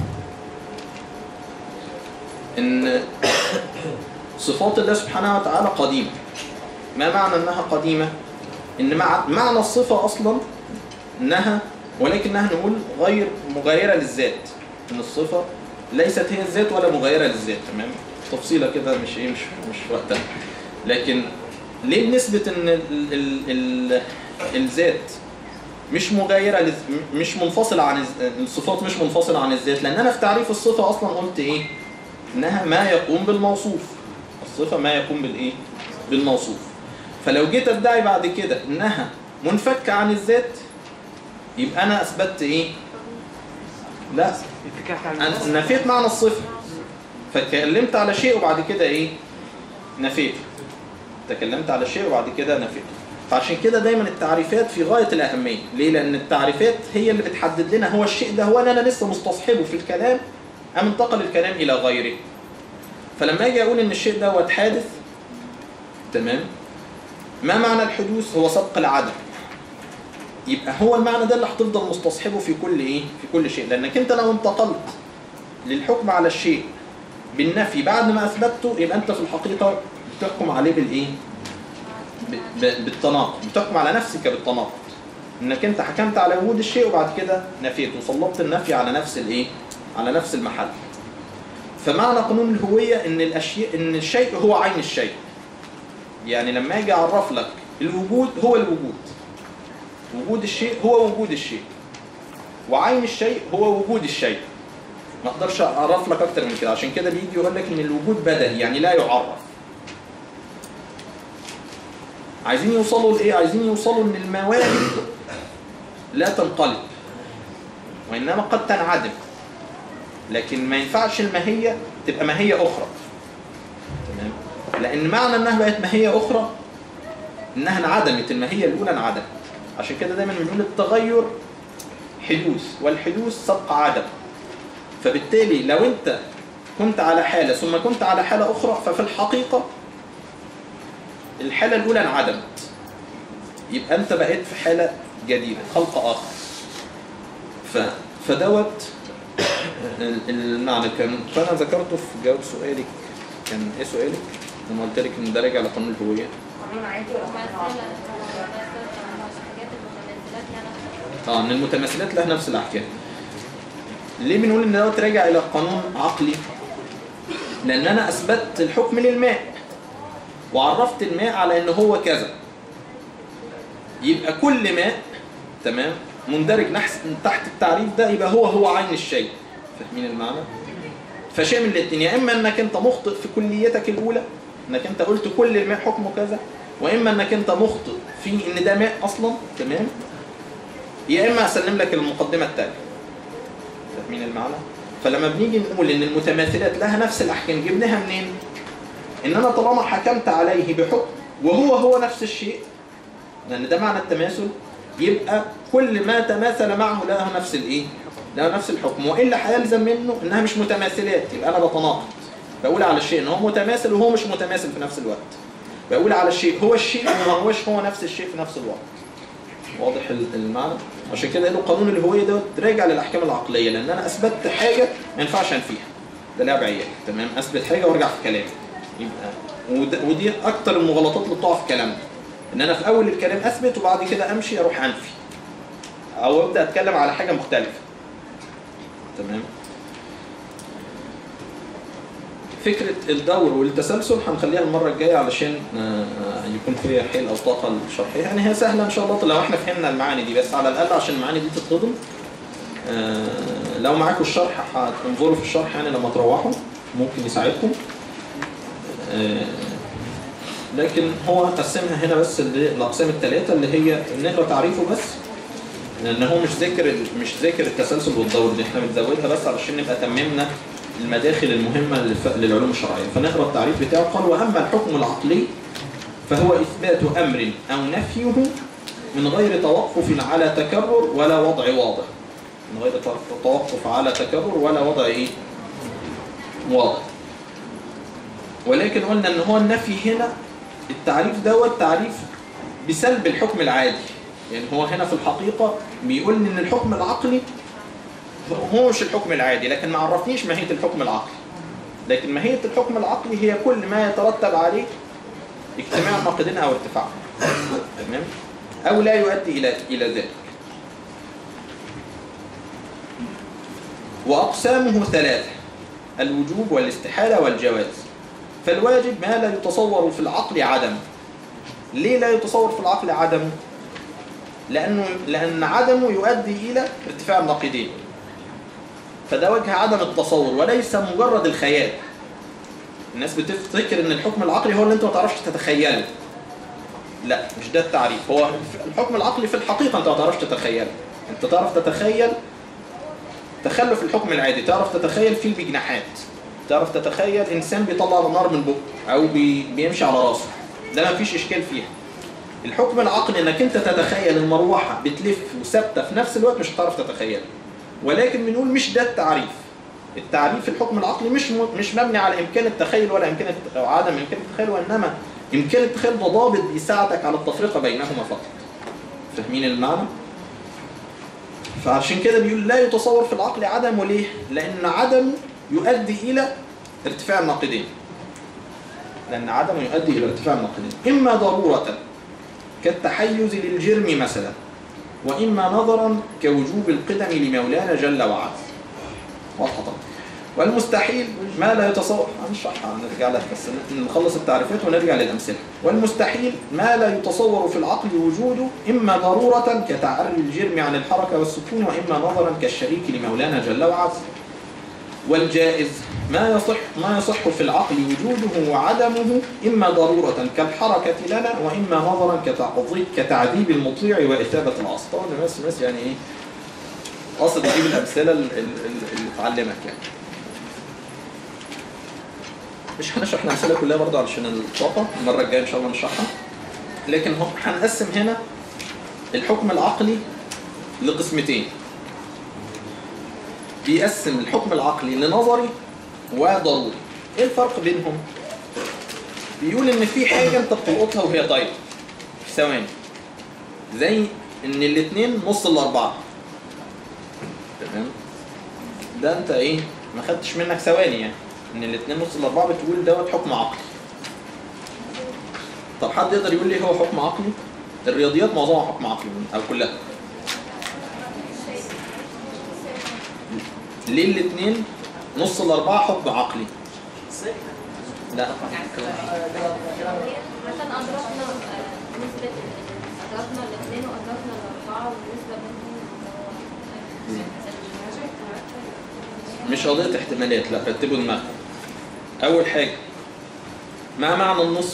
ان صفات الله سبحانه وتعالى قديمه ما معنى انها قديمه ان مع معنى الصفه اصلا انها ولكنها نقول غير مغايره للذات ان الصفه ليست هي الذات ولا مغايره للذات تمام تفصيله كده مش ايه مش مش وقتها لكن ليه بنثبت ان ال ال ال الذات مش مغايره لز... مش منفصله عن الز- الصفات مش منفصله عن الذات لان انا في تعريف الصفه اصلا قلت ايه انها ما يقوم بالموصوف الصفه ما يقوم بالايه بالموصوف فلو جيت ادعي بعد كده انها منفكه عن الذات يبقى انا اثبتت ايه لا انفكاك عن انا نفيت معنى الصفه فاتكلمت على شيء وبعد كده ايه نفيته تكلمت على شيء وبعد كده نفيته فعشان كده دايما التعريفات في غايه الاهميه ليه لان التعريفات هي اللي بتحدد لنا هو الشيء ده هو اللي انا لسه مستصحبه في الكلام ام انتقل الكلام الى غيره فلما اجي اقول ان الشيء دوت حادث تمام ما معنى الحدوث هو سبق العدم يبقى هو المعنى ده اللي هتفضل مستصحبه في كل ايه في كل شيء لانك انت لو انتقلت للحكم على الشيء بالنفي بعد ما اثبته يبقى انت في الحقيقه بتحكم عليه بالايه ب- ب- بالتناقض بتحكم على نفسك بالتناقض انك انت حكمت على وجود الشيء وبعد كده نفيته وسلطت النفي على نفس الايه على نفس المحل فمعنى قانون الهويه ان الاشياء ان الشيء هو عين الشيء يعني لما اجي اعرف لك الوجود هو الوجود وجود الشيء هو وجود الشيء وعين الشيء هو وجود الشيء ما اقدرش اعرف لك اكتر من كده عشان كده بيجي يقول لك ان الوجود بدني يعني لا يعرف عايزين يوصلوا لايه عايزين يوصلوا ان الموارد لا تنقلب وانما قد تنعدم لكن ما ينفعش الماهيه تبقى ماهيه اخرى تمام لان معنى انها بقت ماهيه اخرى انها انعدمت الماهيه الاولى انعدمت عشان كده دايما بنقول التغير حدوث والحدوث سبق عدم فبالتالي لو انت كنت على حاله ثم كنت على حاله اخرى ففي الحقيقه الحاله الاولى انعدمت يبقى انت بقيت في حاله جديده خلق اخر ف فدوت ال- المعنى كان فانا ذكرته في جواب سؤالك كان ايه سؤالك؟ لما قلت لك ان ده راجع لقانون الهويه قانون عادي ولا قانون عقلي؟ اه ان المتماثلات لها نفس الاحكام ليه بنقول ان دوت راجع الى قانون عقلي لان انا اثبت الحكم للماء وعرفت الماء على ان هو كذا يبقى كل ماء تمام مندرج نحس تحت التعريف ده يبقى هو هو عين الشيء فاهمين المعنى فشيء من الاثنين يا اما انك انت مخطئ في كليتك الاولى انك انت قلت كل الماء حكمه كذا واما انك انت مخطئ في ان ده ماء اصلا تمام يا اما اسلم لك المقدمه الثانيه فاهمين المعنى فلما بنيجي نقول ان المتماثلات لها نفس الاحكام جبناها منين ان انا طالما حكمت عليه بحكم وهو هو نفس الشيء لان ده معنى التماثل يبقى كل ما تماثل معه له نفس الايه له نفس الحكم والا هيلزم منه انها مش متماثلات يبقى انا بتناقض بقول على الشيء ان هو متماثل وهو مش متماثل في نفس الوقت بقول على الشيء هو الشيء وما هوش هو نفس الشيء في نفس الوقت واضح ال- المعنى عشان كده قالوا قانون الهويه دوت راجع للاحكام العقليه لان انا اثبتت حاجه ما ينفعش انفيها ده لعب عيال تمام اثبت حاجه وارجع في كلامي يبقى وده ودي اكتر المغالطات اللي بتقع في كلامنا ان انا في اول الكلام اثبت وبعد كده امشي اروح انفي او ابدا اتكلم على حاجه مختلفه تمام فكرة الدور والتسلسل هنخليها المرة الجاية علشان آه، يكون فيها حيل أو طاقة الشرحية يعني هي سهلة إن شاء الله لو إحنا فهمنا المعاني دي بس على الأقل عشان المعاني دي تتهضم آه، لو معاكم الشرح هتنظروا في الشرح يعني لما تروحوا ممكن يساعدكم آه، لكن هو قسمها هنا بس اللي- الأقسام الثلاثة اللي هي نقرا تعريفه بس لأن هو مش ذاكر ال- مش ذاكر التسلسل والدور دي احنا بنزودها بس علشان نبقى تممنا المداخل المهمة للف- للعلوم الشرعية فنقرا التعريف بتاعه قال وأما الحكم العقلي فهو إثبات أمر أو نفيه من غير توقف على تكرر ولا وضع واضح من غير توقف على تكرر ولا وضع إيه؟ واضح ولكن قلنا ان هو النفي هنا التعريف دوت تعريف بسلب الحكم العادي يعني هو هنا في الحقيقة بيقول ان الحكم العقلي هو مش الحكم العادي لكن ما عرفنيش ماهية الحكم العقلي لكن ماهية الحكم العقلي هي كل ما يترتب عليه اجتماع الناقدين او ارتفاع تمام او لا يؤدي الى الى ذلك واقسامه ثلاثه الوجوب والاستحاله والجواز فالواجب ما لا يتصور في العقل عدمه ليه لا يتصور في العقل عدمه لانه لان عدمه يؤدي الى ارتفاع الناقدين فده وجه عدم التصور وليس مجرد الخيال الناس بتفتكر ان الحكم العقلي هو اللي انت ما تعرفش تتخيله لا مش ده التعريف هو الحكم العقلي في الحقيقه انت ما تعرفش تتخيله انت تعرف تتخيل تخلف الحكم العادي تعرف تتخيل فيل بجناحات تعرف تتخيل انسان بيطلع نار من بقه او بي بيمشي على راسه ده ما فيش اشكال فيها الحكم العقلي انك انت تتخيل المروحه بتلف وثابته في نفس الوقت مش هتعرف تتخيلها ولكن بنقول مش ده التعريف التعريف في الحكم العقلي مش م... مش مبني على امكان التخيل ولا امكان الت... او عدم امكان التخيل وانما إمكان التخيل ده ضابط بيساعدك على التفرقة بينهما فقط فاهمين المعنى؟ فعشان كده بيقول لا يتصور في العقل عدمه ليه؟ لأن عدمه يؤدي إلى ارتفاع الناقدين لأن عدمه يؤدي إلى ارتفاع الناقدين إما ضرورة كالتحيز للجرم مثلا وإما نظرا كوجوب القدم لمولانا جل وعلا واضحة طبعا والمستحيل ما لا يتصور هنشرحها هنرجع لها بس نخلص التعريفات ونرجع للأمثلة والمستحيل ما لا يتصور في العقل وجوده إما ضرورة كتعري الجرم عن الحركة والسكون وإما نظرا كالشريك لمولانا جل وعلا والجائز ما يصح ما يصح في العقل وجوده وعدمه إما ضرورة كالحركة لنا وإما نظرا كتعذيب كتعذيب المطيع وإثابة العصر طبعا بس بس يعني إيه قصد أجيب الأمثلة ال- ال- ال- اللي تعلمك يعني مش هنشرح الأمثلة كلها برضه علشان الطاقة المرة الجاية إن شاء الله نشرحها لكن هو- هنقسم هنا الحكم العقلي لقسمتين بيقسم الحكم العقلي لنظري وضروري ايه الفرق بينهم بيقول ان في حاجه انت بتلقطها وهي طايره في ثواني زي ان الاثنين نص الاربعه تمام ده انت ايه ما خدتش منك ثواني يعني ان الاثنين نص الاربعه بتقول دوت حكم عقلي طب حد يقدر يقول لي هو حكم عقلي الرياضيات معظمها حكم عقلي او كلها ليه الاثنين نص الاربعه حكم عقلي ازاي؟ لا مثلا أدركنا آه، نسبة أدركنا الاثنين وأدركنا الأربعة والنسبة بينهم مش قضيه احتمالات لا رتبوا دماغكم اول حاجه ما معنى النصف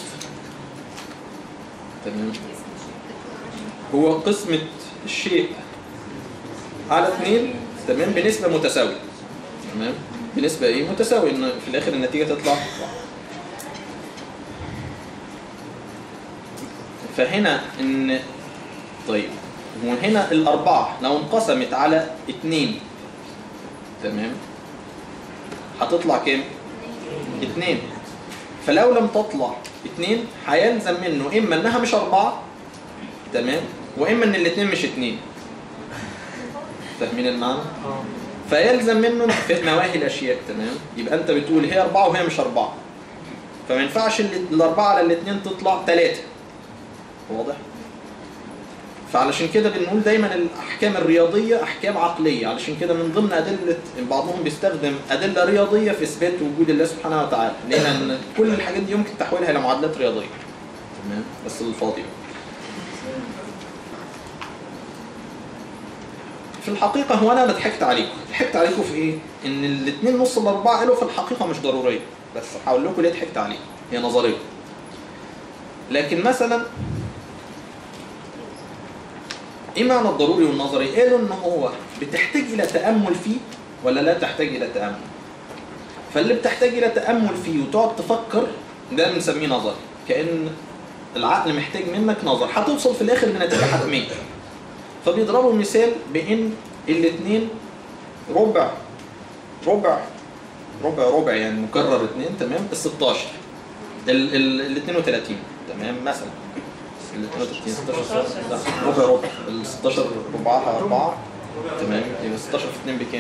تمام هو قسمة الشيء على اثنين تمام بنسبة متساوية تمام بنسبة ايه متساوية ان في الاخر النتيجة تطلع واحد. فهنا ان طيب وهنا الأربعة لو انقسمت على اتنين تمام هتطلع كام؟ اتنين فلو لم تطلع اتنين هيلزم منه اما انها مش اربعة تمام واما ان الاتنين مش اتنين فاهمين المعنى؟ فيلزم منه في نواهي الاشياء تمام يبقى انت بتقول هي اربعة وهي مش اربعة فما ينفعش ال- الاربعة على الاتنين تطلع تلاتة واضح؟ فعلشان كده بنقول دايما الاحكام الرياضيه احكام عقليه علشان كده من ضمن ادله بعضهم بيستخدم ادله رياضيه في اثبات وجود الله سبحانه وتعالى لان كل الحاجات دي يمكن تحويلها الى معادلات رياضيه تمام بس للفاضي في الحقيقه هو انا اللي ضحكت عليكم ضحكت عليكم في ايه ان الاثنين نص الاربعه قالوا في الحقيقه مش ضروريه بس هقول لكم ليه ضحكت عليكم هي نظريه لكن مثلا ايه معنى الضروري والنظري؟ قالوا ان هو بتحتاج الى تامل فيه ولا لا تحتاج الى تامل؟ فاللي بتحتاج الى تامل فيه وتقعد تفكر ده بنسميه نظري كان العقل محتاج منك نظر هتوصل في الاخر لنتيجه حتميه فبيضربوا مثال بان الاثنين ربع ربع ربع ربع يعني مكرر اثنين تمام ال 16 ال ال ال 32 تمام مثلا ال 32 16 لا، ربع ربع ال 16 ربعها 4 تمام يبقى 16 في 2 بكام؟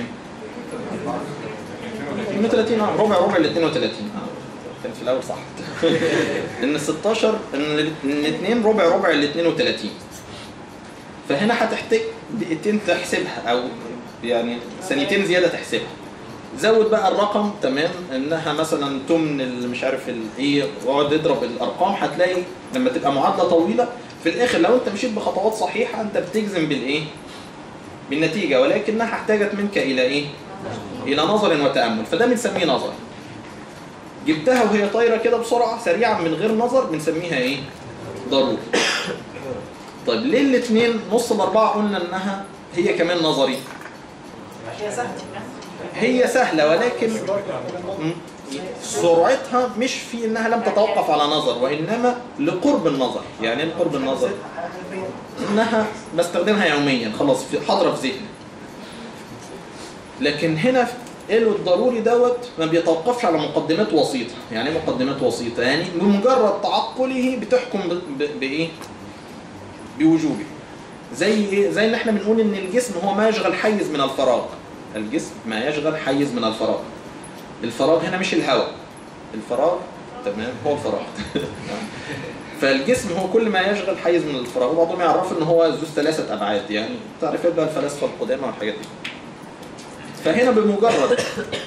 32 اه ربع ربع ال 32 اه كان في الاول صح ان ال 16 ان الاثنين ربع ربع ال 32 فهنا هتحتاج دقيقتين تحسبها او يعني ثانيتين زياده تحسبها زود بقى الرقم تمام انها مثلا تمن اللي مش عارف الايه واقعد اضرب الارقام هتلاقي لما تبقى معادله طويله في الاخر لو انت مشيت بخطوات صحيحه انت بتجزم بالايه؟ بالنتيجه ولكنها احتاجت منك الى ايه؟ الى نظر وتامل فده بنسميه نظر جبتها وهي طايره كده بسرعه سريعا من غير نظر بنسميها ايه؟ ضروري طيب ليه الاثنين نص الاربعه قلنا انها هي كمان نظري؟ هي سهله هي سهله ولكن م- سرعتها مش في انها لم تتوقف على نظر وانما لقرب النظر يعني ايه قرب النظر انها بستخدمها يوميا خلاص في حاضره في ذهني لكن هنا قالوا الضروري دوت ما بيتوقفش على مقدمات وسيطه يعني ايه مقدمات وسيطه يعني بمجرد تعقله بتحكم ب- ب- بايه بوجوبه زي ايه زي ان احنا بنقول ان الجسم هو ما يشغل حيز من الفراغ الجسم ما يشغل حيز من الفراغ الفراغ هنا مش الهواء الفراغ تمام هو الفراغ فالجسم هو كل ما يشغل حيز من الفراغ وبعضهم يعرفوا ان هو ذو ثلاثه ابعاد يعني تعرفات بقى الفلاسفه القدامى والحاجات دي فهنا بمجرد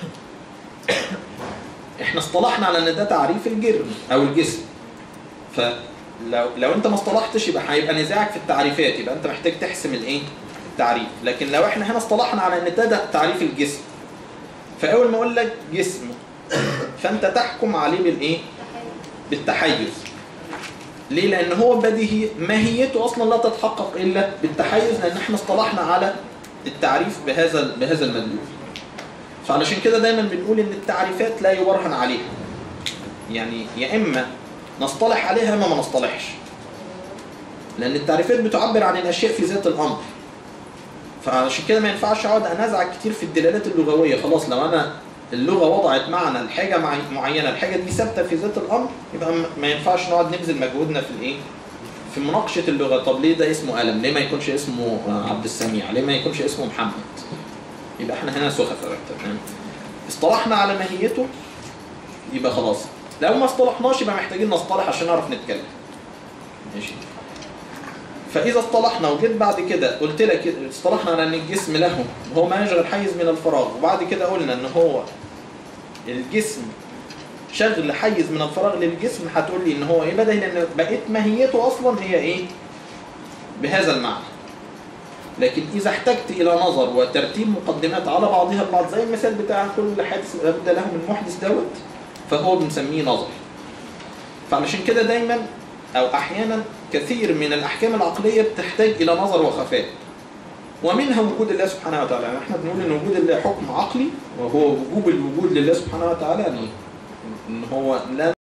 احنا اصطلحنا على ان ده تعريف الجرم او الجسم فلو لو انت ما اصطلحتش يبقى هيبقى نزاعك في التعريفات يبقى انت محتاج تحسم الايه التعريف لكن لو احنا هنا اصطلحنا على ان ده, ده تعريف الجسم فاول ما اقول لك جسم فانت تحكم عليه بالايه بالتحيز ليه لان هو بديهي ماهيته اصلا لا تتحقق الا بالتحيز لان احنا اصطلحنا على التعريف بهذا بهذا المدلول فعلشان كده دايما بنقول ان التعريفات لا يبرهن عليها يعني يا اما نصطلح عليها يا اما ما نصطلحش لان التعريفات بتعبر عن الاشياء في ذات الامر فعشان كده ما ينفعش اقعد انازع كتير في الدلالات اللغويه خلاص لو انا اللغه وضعت معنى لحاجه معي- معينه الحاجه دي ثابته في ذات الامر يبقى م- ما ينفعش نقعد نبذل مجهودنا في الايه في مناقشه اللغه طب ليه ده اسمه قلم ليه ما يكونش اسمه آه، عبد السميع ليه ما يكونش اسمه محمد يبقى احنا هنا سخفاء تمام اصطلحنا على ماهيته يبقى خلاص لو ما اصطلحناش يبقى محتاجين نصطلح عشان نعرف نتكلم ماشي فاذا اصطلحنا وجيت بعد كده قلت لك اصطلحنا على ان الجسم له هو ما يشغل حيز من الفراغ وبعد كده قلنا ان هو الجسم شغل حيز من الفراغ للجسم هتقول لي ان هو ايه بدل لان بقيت ماهيته اصلا هي ايه بهذا المعنى لكن اذا احتجت الى نظر وترتيب مقدمات على بعضها البعض زي المثال بتاع كل حادث لابد له من محدث دوت فهو بنسميه نظر فعلشان كده دايما او احيانا كثير من الاحكام العقليه بتحتاج الى نظر وخفاء ومنها وجود الله سبحانه وتعالى يعني احنا بنقول ان وجود الله حكم عقلي وهو وجوب الوجود لله سبحانه وتعالى يعني ان هو لا